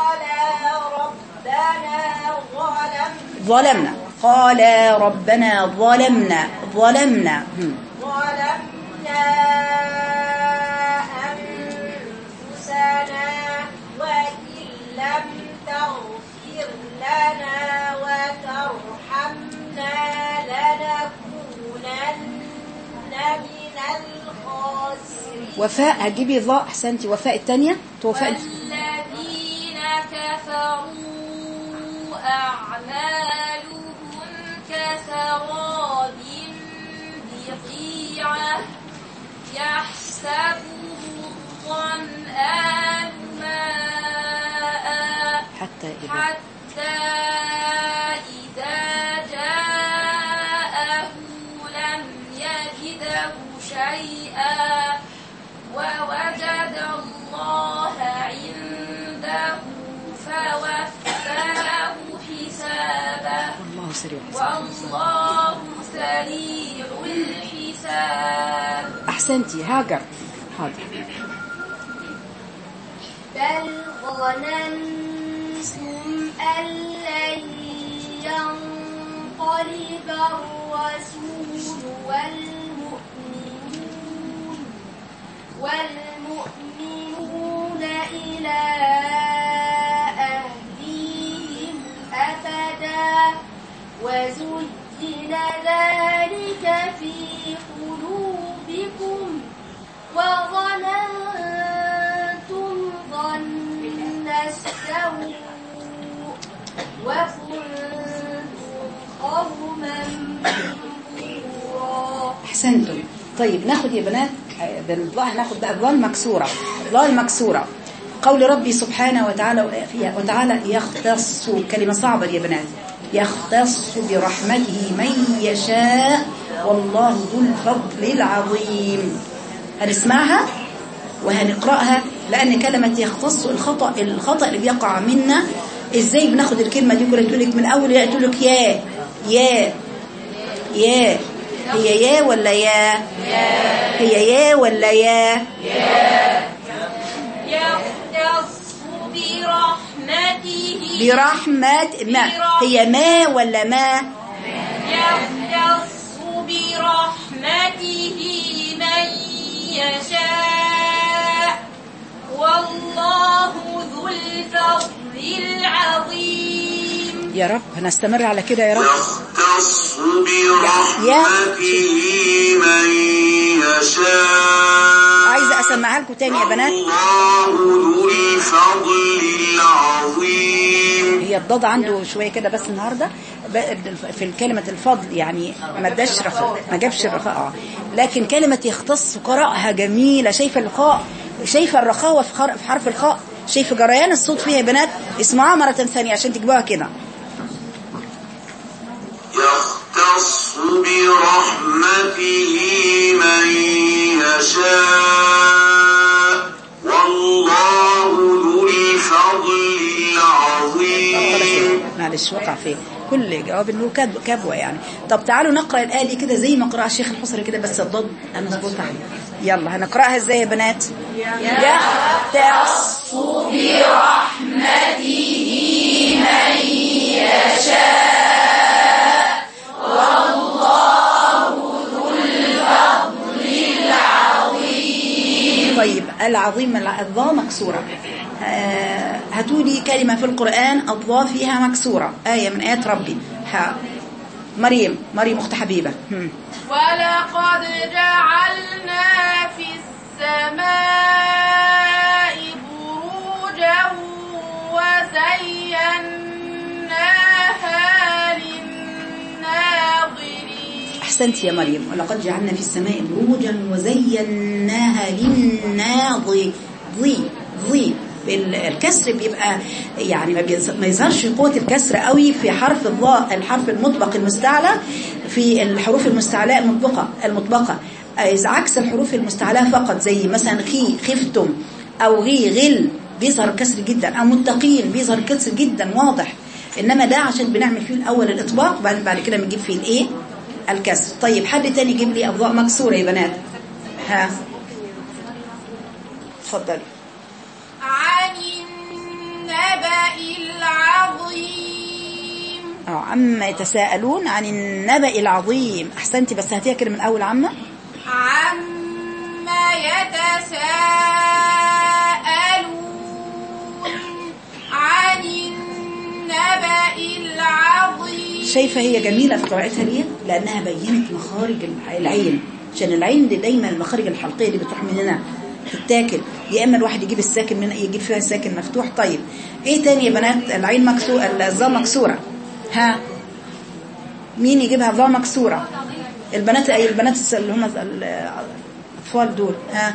ظلمنا ظلمنا قال ربنا ظلمنا ظلمنا هم. ظلمنا أنفسنا وإن لم تغفر لنا وترحمنا لنكونن من الخاسرين وفاء هتجيبي ظاء احسنتي وفاء الثانيه توفاء والذين كفروا أعمالهم كسراب بقيعة يحسبه الظمآن ماء حتى اذا حتى إذا جاءه لم يجده شيئا ووجد الله عنده فوفاه حسابه الله سريع والله سريع الحساب احسنتي هاجر حاضر بل ظننتم أن لن ينقلب الرسول والمؤمنون والمؤمنون إلى أهليهم أبدا وزين ذلك في قلوبكم وظننتم ظن السوء وكنتم قوما بورا احسنتم طيب ناخد يا بنات آه، بالظاهر ناخد بقى الظال مكسوره ظال مكسوره قول ربي سبحانه وتعالى فيها وتعالى يختص كلمه صعبه يا بنات يختص برحمته من يشاء والله ذو الفضل العظيم هنسمعها وهنقراها لان كلمه يختص الخطا الخطا اللي بيقع منا ازاي بناخد الكلمه دي كلها تقول لك من اول يا تقول لك يا يا يا هي يا ولا يا هي يا ولا يا يختص برحمته برحمة ما هي ما ولا ما يختص برحمته من يشاء والله ذو الفضل العظيم يا رب هنستمر على كده يا رب يختص برحمته من يشاء عايزة اسمعها لكم تاني يا بنات الله ذو الفضل العظيم هي الضاد عنده شوية كده بس النهاردة ب- في كلمة الفضل يعني ما اداش رخاء ما جابش الرخاء آه. لكن كلمة يختص قراءها جميلة شايفة الخاء شايفة الرخاوة في خر- في حرف الخاء شايفة جريان الصوت فيها يا بنات اسمعوها مرة ثانية عشان تجيبوها كده يختص برحمته من يشاء والله ذو الفضل العظيم معلش وقع في كل جواب انه كب كبوه يعني طب تعالوا نقرا الايه دي كده زي ما قراها الشيخ الحصري كده بس الضاد انا اظبطها يلا هنقراها ازاي يا بنات يختص طيب العظيم الع- الضاء مكسورة آه، هاتوا لي كلمة في القرآن الضاء فيها مكسورة آية من آيات ربي ها مريم مريم أخت حبيبة هم. ولقد جعلنا في السماء بروجا وزيناها للناظرين أحسنت يا مريم ولقد جعلنا في السماء بروجا وزيناها للناظي ضي ضي ال- الكسر بيبقى يعني ما, بيظ- ما يظهرش قوة الكسر قوي في حرف الضاء الحرف المطبق المستعلى في الحروف المستعلاء المطبقة المطبقة إذا عكس الحروف المستعلاء فقط زي مثلا خي خفتم أو غي غل بيظهر الكسر جدا أو متقين بيظهر الكسر جدا واضح إنما ده عشان بنعمل فيه الأول الإطباق بعد بعد كده بنجيب فيه الإيه الكسر طيب حد تاني يجيب لي أضواء مكسورة يا بنات ها اتفضلي عن النبأ العظيم العظيم اه عما يتساءلون عن النبأ العظيم احسنتي بس هاتيها كده من اول عامه عما يتساءلون عن النبأ العظيم شايفه هي جميله في قراءتها ليه لانها بينت مخارج العين عشان العين دي دايما المخارج الحلقيه اللي بتروح مننا تتاكل يا اما الواحد يجيب الساكن من يجيب فيها الساكن مفتوح طيب ايه تاني يا بنات العين مكسوره الظا مكسوره ها مين يجيبها ظا مكسوره البنات اي البنات اللي هم الاطفال دول ها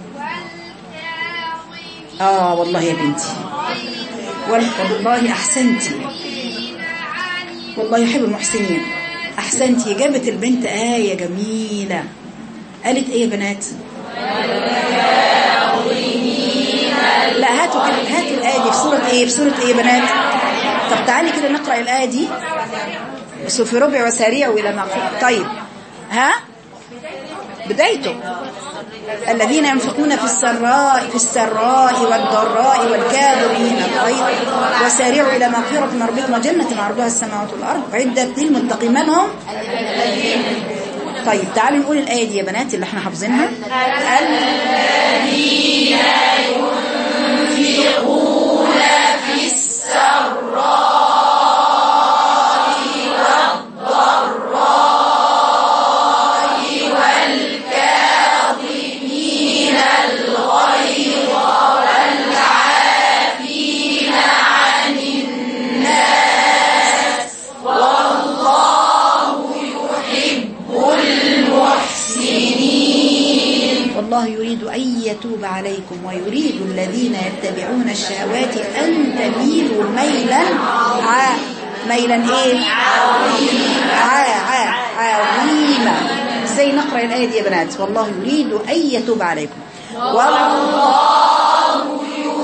والكاظمين اه والله يا بنتي وال- والله احسنتي والله يحب المحسنين احسنتي جابت البنت آية جميلة قالت ايه يا بنات لا هاتوا كده هاتوا الآية دي في سورة ايه في سورة ايه يا بنات طب تعالي كده نقرأ الآية دي بس في ربع وسريع إلى مغفرة طيب ها بدايته الذين ينفقون في السراء في السراء والضراء والكاظمين الغيظ وسارعوا الى مغفرة من ربكم وجنة عرضها السماوات والارض عدة للمتقين من هم طيب تعالوا نقول الآية دي يا بنات اللي احنا حافظينها والله يريد أن يتوب عليكم ويريد الذين يتبعون الشهوات أن تميلوا ميلا ع... ميلا إيه ع... ع... عظيما ازاي نقرأ الآية دي يا بنات والله يريد أن يتوب عليكم والله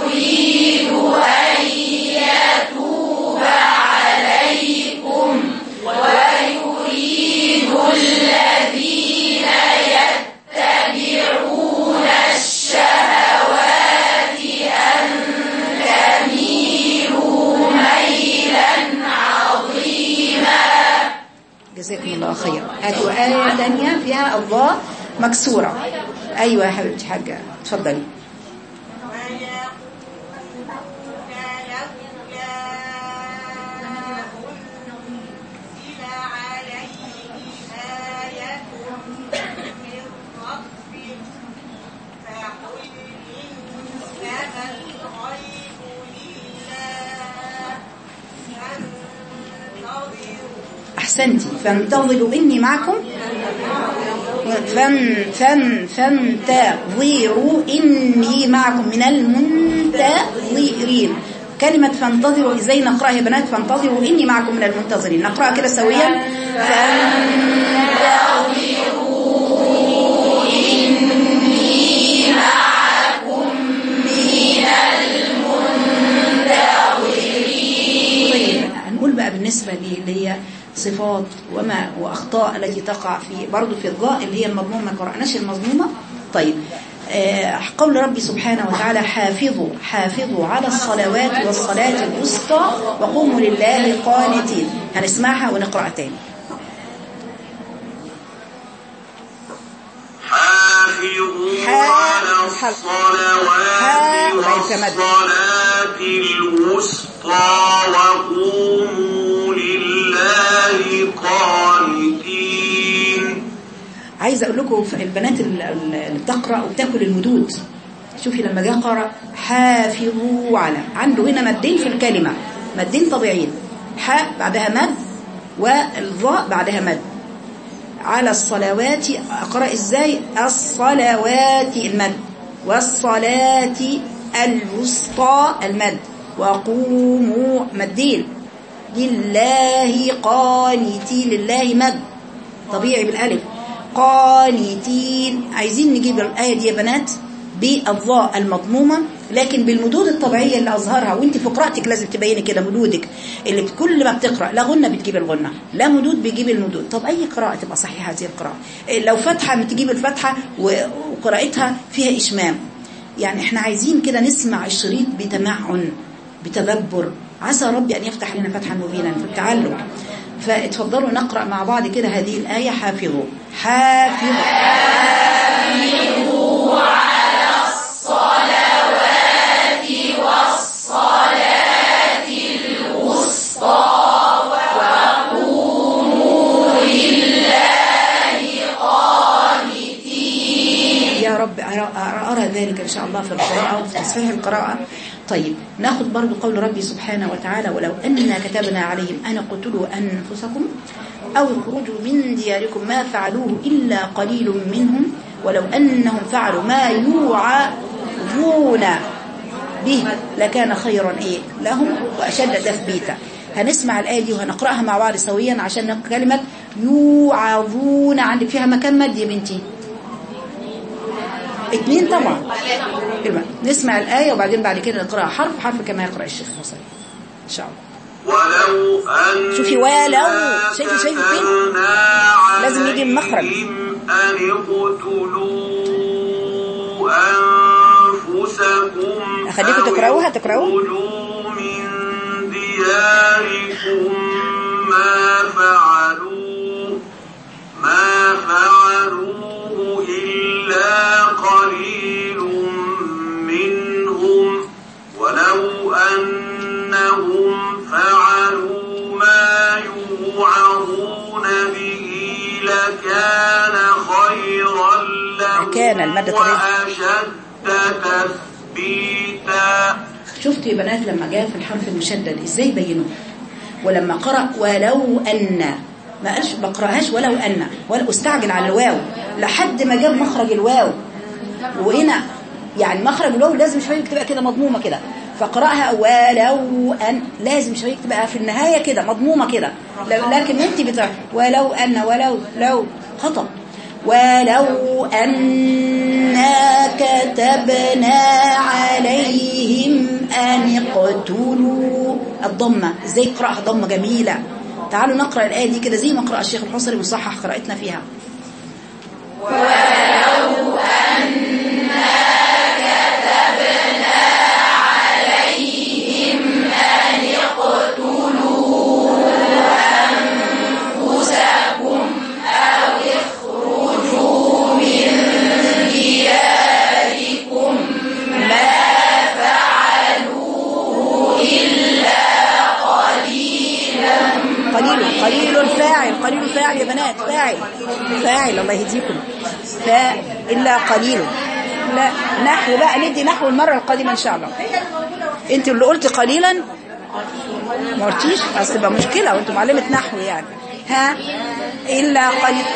جزاكم الله خيرا هاتوا آية ثانية فيها الله مكسورة أيوة يا حبيبتي حاجة اتفضلي أحسنتي فانتظروا إني معكم فن فن فانتظروا إني معكم من المنتظرين كلمة فانتظروا إزاي نقرأها يا بنات فانتظروا إني معكم من المنتظرين نقرأها كده سويا طيب هنقول بقى بالنسبة لي اللي هي صفات وما وأخطاء التي تقع في برضه في الضاء اللي هي المضمومة ما قرأناش المضمومة طيب آه، قول ربي سبحانه وتعالى حافظوا حافظوا على الصلوات والصلاة الوسطى وقوموا لله قانتين هنسمعها ونقرأ تاني حافظوا حا- على حا- الصلوات حا- ويتمد. والصلاة الوسطى وقوموا لله قانتين عايزه اقول لكم في البنات ال- ال- اللي بتقرا وبتاكل المدود شوفي لما جه قرأ حافظوا على عنده هنا مدين في الكلمه مدين طبيعيين حاء بعدها مد والظاء بعدها مد على الصلوات اقرا ازاي الصلوات المد والصلاه الوسطى المد وقوموا مدين لله قانتي لله مد طبيعي بالالف قانتين عايزين نجيب الآية دي يا بنات بالضاء المضمومة لكن بالمدود الطبيعية اللي أظهرها وانت في قراءتك لازم تبيني كده مدودك اللي كل ما بتقرأ لا غنة بتجيب الغنة لا مدود بيجيب المدود طب أي قراءة تبقى صحيحة هذه القراءة إيه لو فتحة بتجيب الفتحة و- وقراءتها فيها إشمام يعني احنا عايزين كده نسمع الشريط بتمعن بتدبر عسى ربي أن يفتح لنا فتحا مبينا في التعلم فاتفضلوا نقرأ مع بعض كده هذه الآية حافظوا حافظوا يا رب أرى أرى ذلك إن شاء الله في القراءة وفي تصحيح القراءة طيب ناخذ برضو قول ربي سبحانه وتعالى ولو أننا كتبنا عليهم أن اقتلوا أنفسكم أو اخرجوا من دياركم ما فعلوه إلا قليل منهم ولو أنهم فعلوا ما يوعظون به لكان خيرا إيه لهم وأشد تثبيتا هنسمع الآية دي وهنقرأها مع بعض سويا عشان كلمة يوعظون عندك فيها مكان مد يا بنتي اتنين طبعا كلمة. نسمع الآية وبعدين بعد كده نقرأ حرف حرف كما يقرأ الشيخ المصري إن شاء الله ولو أن شوفي ولو شايفه شايفه فين لازم يجي المخرج أن اقتلوا أنفسكم أخليكم أو تقرأوها تقرأوها اخرجوا من دياركم ما فعلوا ما فعلوه إلا قليل منهم ولو أنهم فعلوا ما يوعظون به لكان خيرا لهم لكان المادة الطبيعية. وأشد تثبيتا شفتوا يا بنات لما جاء في الحرف المشدد ازاي بينوه ولما قرأ ولو أن ما قالش بقراهاش ولو أن ولا استعجل على الواو لحد ما جاب مخرج الواو وهنا يعني مخرج الواو لازم شوية تبقى كده مضمومة كده فقرأها ولو أن لازم شوية تبقى في النهاية كده مضمومة كده ل- لكن انت بتاع ولو أن ولو لو خطأ ولو أنا كتبنا عليهم أن اقتلوا الضمة ازاي قرأها ضمة جميلة تعالوا نقرأ الآية دي كده زي ما قرأ الشيخ الحصري وصحح قراءتنا فيها قليل قليل فاعل قليل فاعل يا بنات فاعل فاعل الله يهديكم فا إلا قليل لا نحو بقى ندي نحو المرة القادمة إن شاء الله انت اللي قلت قليلا ما قلتيش اصل تبقى مشكلة وانت معلمة نحو يعني ها إلا قليل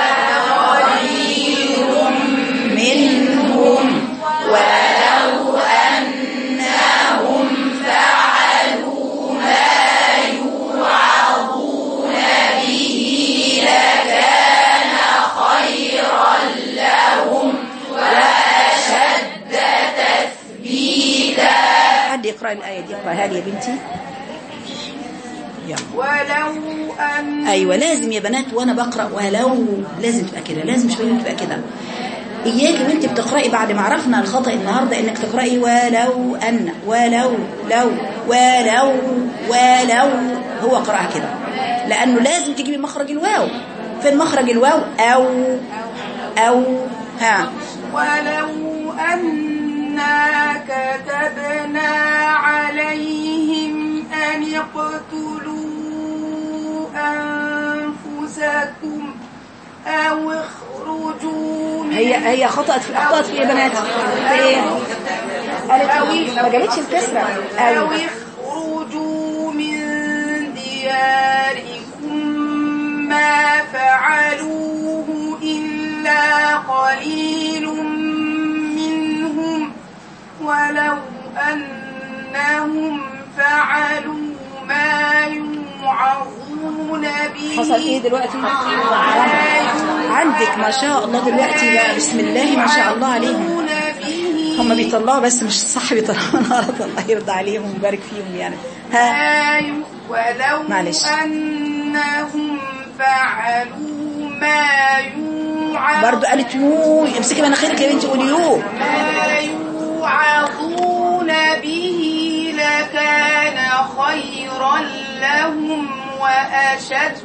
منهم ولو أنهم فعلوا ما يوعظون به لكان خيرا لهم وأشد تثبيتا حد يقرأ الآية دي اقرأها لي يا بنتي يلا ولو أن ايوه لازم يا بنات وانا بقرا ولو لازم تبقى كده لازم شويه تبقى كده اياكي وانت بتقراي بعد ما عرفنا الخطا النهارده انك تقراي ولو ان ولو لو ولو ولو هو قراها كده لانه لازم تجيبي مخرج الواو فين مخرج الواو او او ها ولو أنا كتبنا عليهم أن اقتلوا أنفسكم أو اخرجوا من هي هي خطأت في اخطأت في ايه يا بنات في ايه قالت ما جابتش الكسره أو ايوه اخرجوا من دياركم ما فعلوه إلا قليل منهم ولو أنهم فعلوا ما يوعظون به حصل ايه دلوقتي عندك ما شاء الله دلوقتي بقى بسم الله ما شاء الله عليهم يوعظون به هم بيطلعوا بس مش صح بيطلعوا غلط الله يرضى عليهم ويبارك فيهم يعني ها ما ي- ولو معلش. أنهم فعلوا ما يوعظون برضو قالت يو امسكي مناخيرك يا بنتي قولي يو ما يوعظون به لكان خيرا وأشد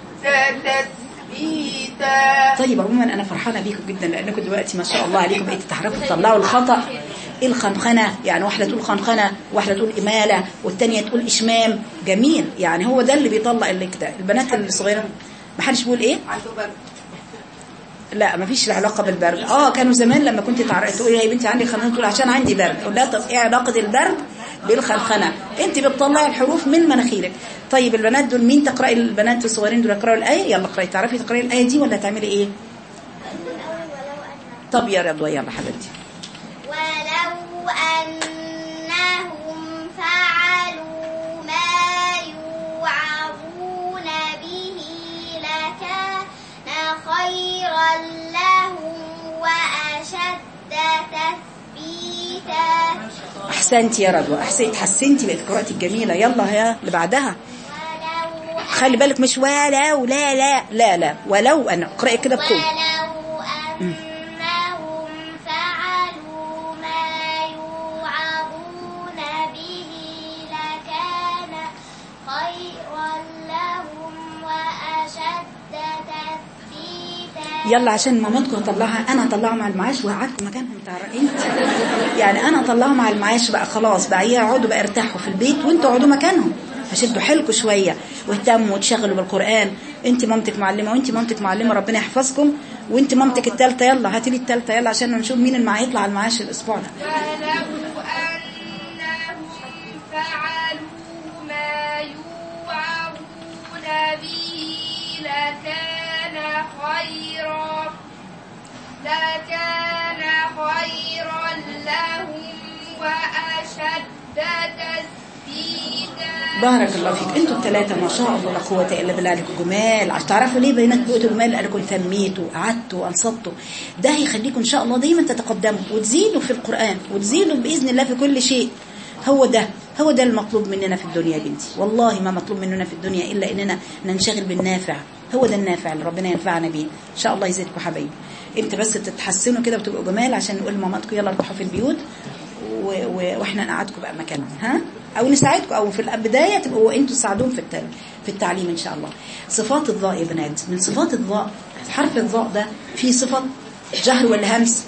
تثبيتا طيب عموما انا فرحانه بيكم جدا لانكم دلوقتي ما شاء الله عليكم بقيتوا تعرفوا تطلعوا الخطا الخنخنه يعني واحده تقول خنخنه واحده تقول اماله والثانيه تقول اشمام جميل يعني هو ده اللي بيطلع اللي كده البنات الصغيره ما حدش بيقول ايه عنده برد لا ما فيش علاقه بالبرد اه كانوا زمان لما كنت تعرفي تقولي يا بنتي عندي خنخنه تقول عشان عندي برد اقول لها طب ايه علاقه البرد بالخنخنه انت بتطلعي الحروف من مناخيرك طيب البنات دول مين تقراي البنات الصغيرين دول يقراوا الايه يلا اقراي تعرفي تقراي الايه دي ولا تعملي ايه طب يا رضوى يلا حبيبتي ولو أنهم فعلوا ما يوعظون به لكان خيرا لهم وأشد تثبيتا احسنتي يا رضوى احسنتي حسنتي بقت قراءتك جميله يلا يا اللي بعدها ولو خلي بالك مش ولو لا لا لا لا ولو انا اقراي كده بقوه ولو أنهم فعلوا ما يوعظون به لكان خيرا لهم وأشد تثبيتا يلا عشان مامتكم هطلعها انا هطلعها مع المعاش وقعدكم مكانهم تعرفي انت يعني انا هطلعها مع المعاش بقى خلاص بقى يقعدوا بقى يرتاحوا في البيت وانتوا اقعدوا مكانهم فشدوا حيلكم شويه واهتموا وتشغلوا بالقران انت مامتك معلمه وانت مامتك معلمه ربنا يحفظكم وانت مامتك الثالثه يلا هاتي لي الثالثه يلا عشان نشوف مين اللي معاه يطلع على المعاش الاسبوع ده ولو أنهم فعلوا ما يوعظون به لكان خيرا لكان خيرا لهم وأشد تثبيتا بارك الله فيك انتوا الثلاثه ما شاء الله لا قوه الا بالله عليكم جمال عشان تعرفوا ليه بينات بقيتوا جمال لانكم ثميتوا قعدتوا انصتوا ده هيخليكم ان شاء الله دايما تتقدموا وتزيدوا في القران وتزيدوا باذن الله في كل شيء هو ده هو ده المطلوب مننا في الدنيا يا بنتي والله ما مطلوب مننا في الدنيا الا اننا ننشغل بالنافع هو ده النافع اللي ربنا ينفعنا بيه ان شاء الله يزيدكم حبايبي انت بس تتحسنوا كده وتبقوا جمال عشان نقول لماماتكم يلا ارتاحوا في البيوت و... و... واحنا نقعدكم بقى مكانهم ها او نساعدكم او في البدايه تبقوا انتوا تساعدوهم في التل... في التعليم ان شاء الله صفات الضاء يا بنات من صفات الضاء حرف الضاء ده فيه صفه جهر ولا همس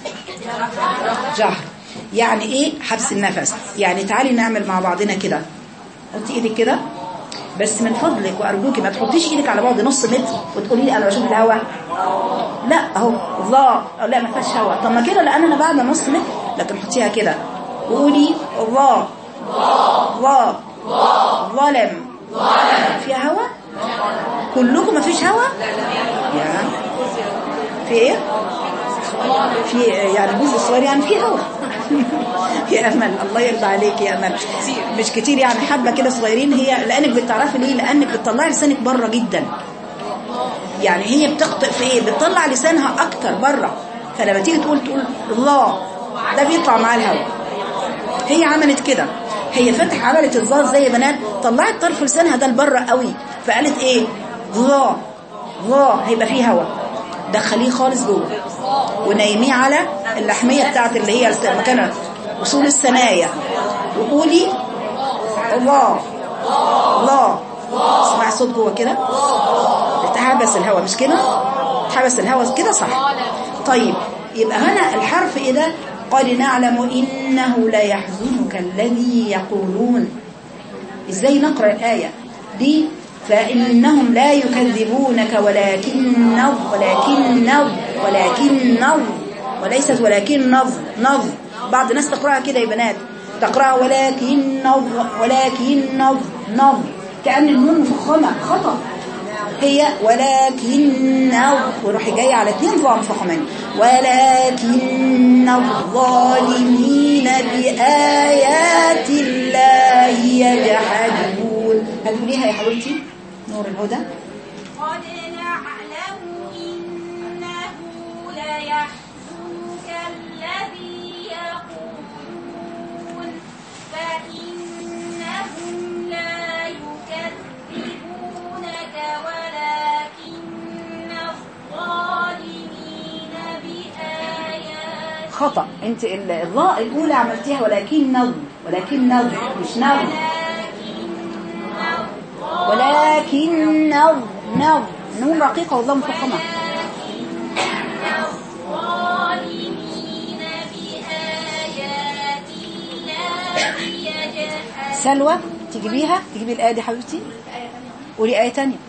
جهر يعني ايه حبس النفس يعني تعالي نعمل مع بعضنا كده حطي ايدك كده بس من فضلك وارجوكي ما تحطيش ايدك على بعد نص متر وتقولي لي انا بشوف الهواء لا اهو الله لا ما فيهاش هواء طب ما كده لان انا بعد نص متر لكن حطيها كده وقولي الله الله ظلم فيها هواء كلكم ما فيش هواء يا في ايه في يعني جزء صغير يعني في هواء يا امل الله يرضى عليك يا امل مش كتير يعني حبه كده صغيرين هي لانك بتعرفي ليه لانك بتطلعي لسانك بره جدا يعني هي بتخطئ في ايه بتطلع لسانها اكتر بره فلما تيجي تقول تقول الله ده بيطلع معاه الهواء هي عملت كده هي فتح عملت الظاهر زي بنات طلعت طرف لسانها ده لبره قوي فقالت ايه ظا ظا هيبقى فيه هواء دخليه خالص جوه ونايميه على اللحميه بتاعت اللي هي مكان وصول الثنايا وقولي الله الله اسمعي صوت جوه كده اتحبس الهواء مش كده اتحبس الهواء كده صح طيب يبقى هنا الحرف ايه ده قد نعلم انه لا يحزنك الذي يقولون ازاي نقرا الايه دي فانهم لا يكذبونك ولكن ولكن ولكن وليست ولكن نظ نظ بعض الناس تقراها كده يا بنات تقراها ولكن نظ ولكن نظ نظ كأن النون مفخمة خطأ هي ولكن وروحي جاية على اتنين ضاء مفخمين ولكن الظالمين بآيات الله يجحدون هتقوليها يا حبيبتي نور الهدى قد نعلم إنه ليحزنك الذي يقولون فإنهم لا يكذبونك ولكن الظالمين بآيات خطأ انت ال- الضاء الاولى عملتيها ولكن نظ ولكن نظ مش نظ ولكن نظ نظ نون رقيقة والله مفخمة الظالمين بآيات الله يجحدون سلوى تجيبيها تجيبي الآية دي حبيبتي قولي آية تانية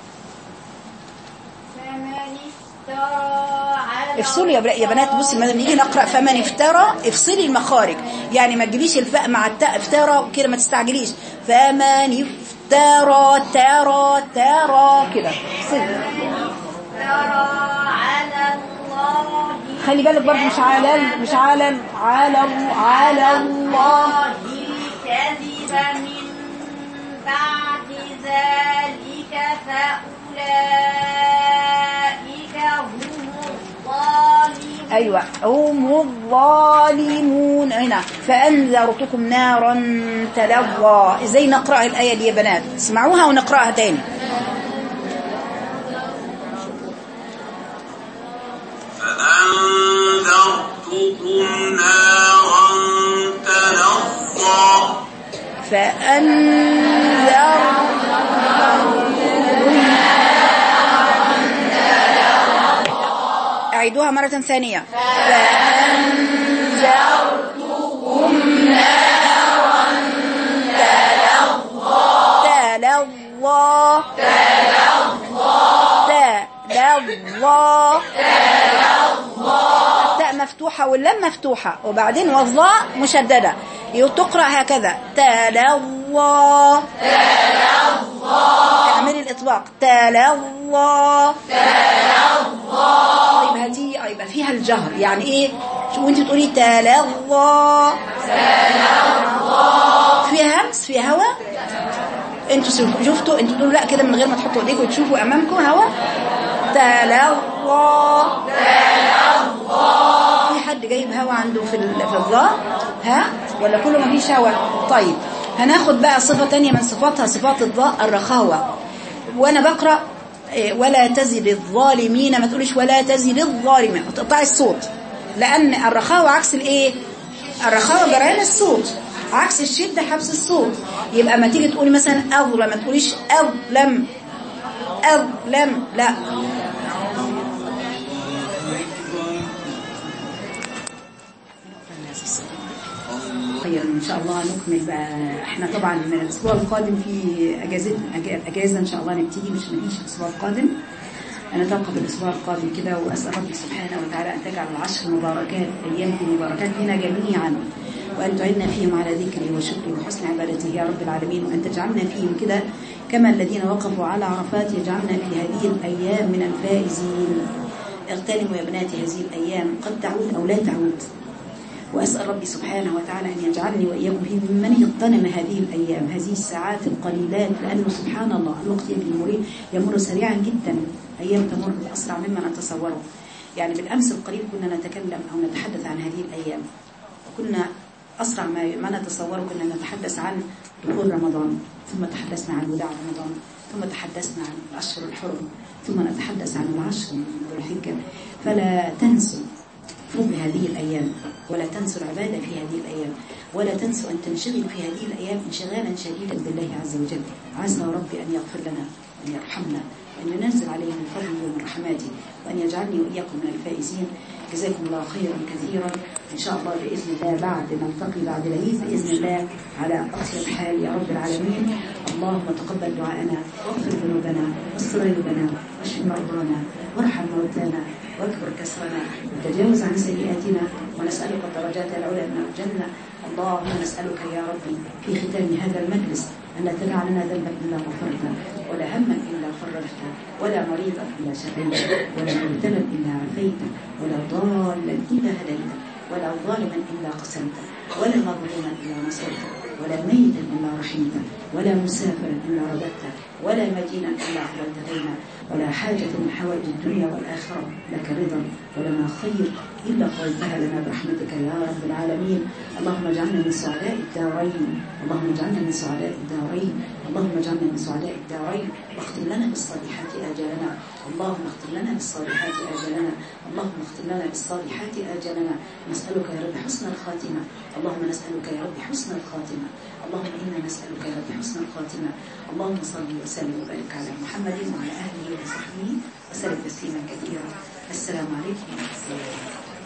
فمن افترى على افصلي يا بلا- يا بنات بصي لما نيجي نقرا فمن افترى افصلي المخارج يعني ما تجيبيش الفاء مع التاء افترى كده ما تستعجليش فمن افترى ترى ترى كده افصلي. افترى على الله خلي بالك برضه مش على ال- مش على ال- على ال- على الله الكذب من بعد ذلك فأولئك هم الظالمون ايوه هم الظالمون هنا فانذرتكم نارا تلظى ازاي نقرا الايه دي يا بنات اسمعوها ونقراها تاني فأنذرتكم نارا تلظى فأنذر أعيدوها مرة ثانية فأنذرتكم نارا تلظى تلظى التاء مفتوحة واللام مفتوحة وبعدين والظاء مشددة تقرأ هكذا تلظى اعملي الإطباق تلظى طيب هذه يبقى فيها الجهر يعني ايه شو وانت تقولي تلظى فيها همس فيها هوا انتوا شوف- شفتوا انتوا تقولوا لا كده من غير ما تحطوا ايديكم وتشوفوا امامكم هوا تلظى في حد جايب هوا عنده في ال- في الظاء ها ولا كله ما فيش هوا طيب هناخد بقى صفة تانية من صفاتها صفات الظاء الرخاوة وانا بقرأ إيه، ولا تزد الظالمين ما تقوليش ولا تزد الظالمين وتقطعي الصوت لان الرخاوة عكس الايه الرخاوة جريان الصوت عكس الشدة حبس الصوت يبقى ما تيجي تقولي مثلا اظلم ما تقوليش اظلم اظلم لا خير ان شاء الله نكمل بقى احنا طبعا الاسبوع القادم في اجازه أج- اجازه ان شاء الله نبتدي مش مفيش الاسبوع القادم انا توقف الاسبوع القادم كده واسال ربي سبحانه وتعالى ان تجعل العشر مباركات ايام في مباركات لنا جميعا وان تعيننا فيهم على ذكري وشكري وحسن عبادته يا رب العالمين وان تجعلنا فيهم كده كما الذين وقفوا على عرفات يجعلنا في هذه الايام من الفائزين اغتنموا يا بناتي هذه الايام قد تعود او لا تعود وأسأل ربي سبحانه وتعالى أن يجعلني وإياكم في ممن يغتنم هذه الأيام هذه الساعات القليلات لأنه سبحان الله الوقت يمر يمر سريعا جدا أيام تمر أسرع مما نتصوره يعني بالأمس القريب كنا نتكلم أو نتحدث عن هذه الأيام وكنا أسرع ما ما نتصوره كنا نتحدث عن دخول رمضان ثم تحدثنا عن وداع رمضان ثم تحدثنا عن الأشهر الحرم ثم نتحدث عن العشر من ذو الحجة فلا تنسوا فضل هذه الأيام ولا تنسوا العبادة في هذه الأيام ولا تنسوا أن تنشغلوا في هذه الأيام انشغالا شديدا بالله عز وجل عسى ربي أن يغفر لنا وأن يرحمنا وأن ينزل علينا من فضله ومن رحماته وأن يجعلني وإياكم من الفائزين جزاكم الله خيرا كثيرا إن شاء الله بإذن الله بعد نلتقي بعد العيد بإذن الله على أطيب حال يا رب العالمين اللهم تقبل دعاءنا واغفر ذنوبنا واستر عيوبنا واشف مرضانا وارحم موتانا واكبر كسرنا وتجاوز عن سيئاتنا ونسألك الدرجات العلى من الجنة اللهم نسألك يا ربي في ختام هذا المجلس أن لا تدع لنا ذنبا إلا غفرته ولا هما إلا فرجته ولا مريضا إلا شفيته ولا مبتلا إلا عافيته ولا ضالا إلا هديته ولا ظالما إلا قسمته ولا مظلوما إلا نصرته ولا ميتا إلا رحمته ولا مسافرا إلا رددته ولا مدينا إلا قضيت دينا ولا حاجة من حوائج الدنيا والآخرة لك رضا ولنا خير إلا قضيتها لنا برحمتك يا رب العالمين اللهم اجعلنا من سعداء الدارين اللهم اجعلنا من سعداء الدارين اللهم اجعلنا من سعداء الدارين واختم لنا بالصالحات آجالنا اللهم اختم لنا بالصالحات آجالنا اللهم اختم لنا بالصالحات آجالنا نسألك يا رب حسن الخاتمة اللهم نسألك يا رب حسن الخاتمة اللهم إنا نسألك يا رب حسن الخاتمة اللهم صل وسلم وبارك على محمد وعلى آله وصحبه وسلم تسليما كثيرا السلام عليكم ورحمة الله وبركاته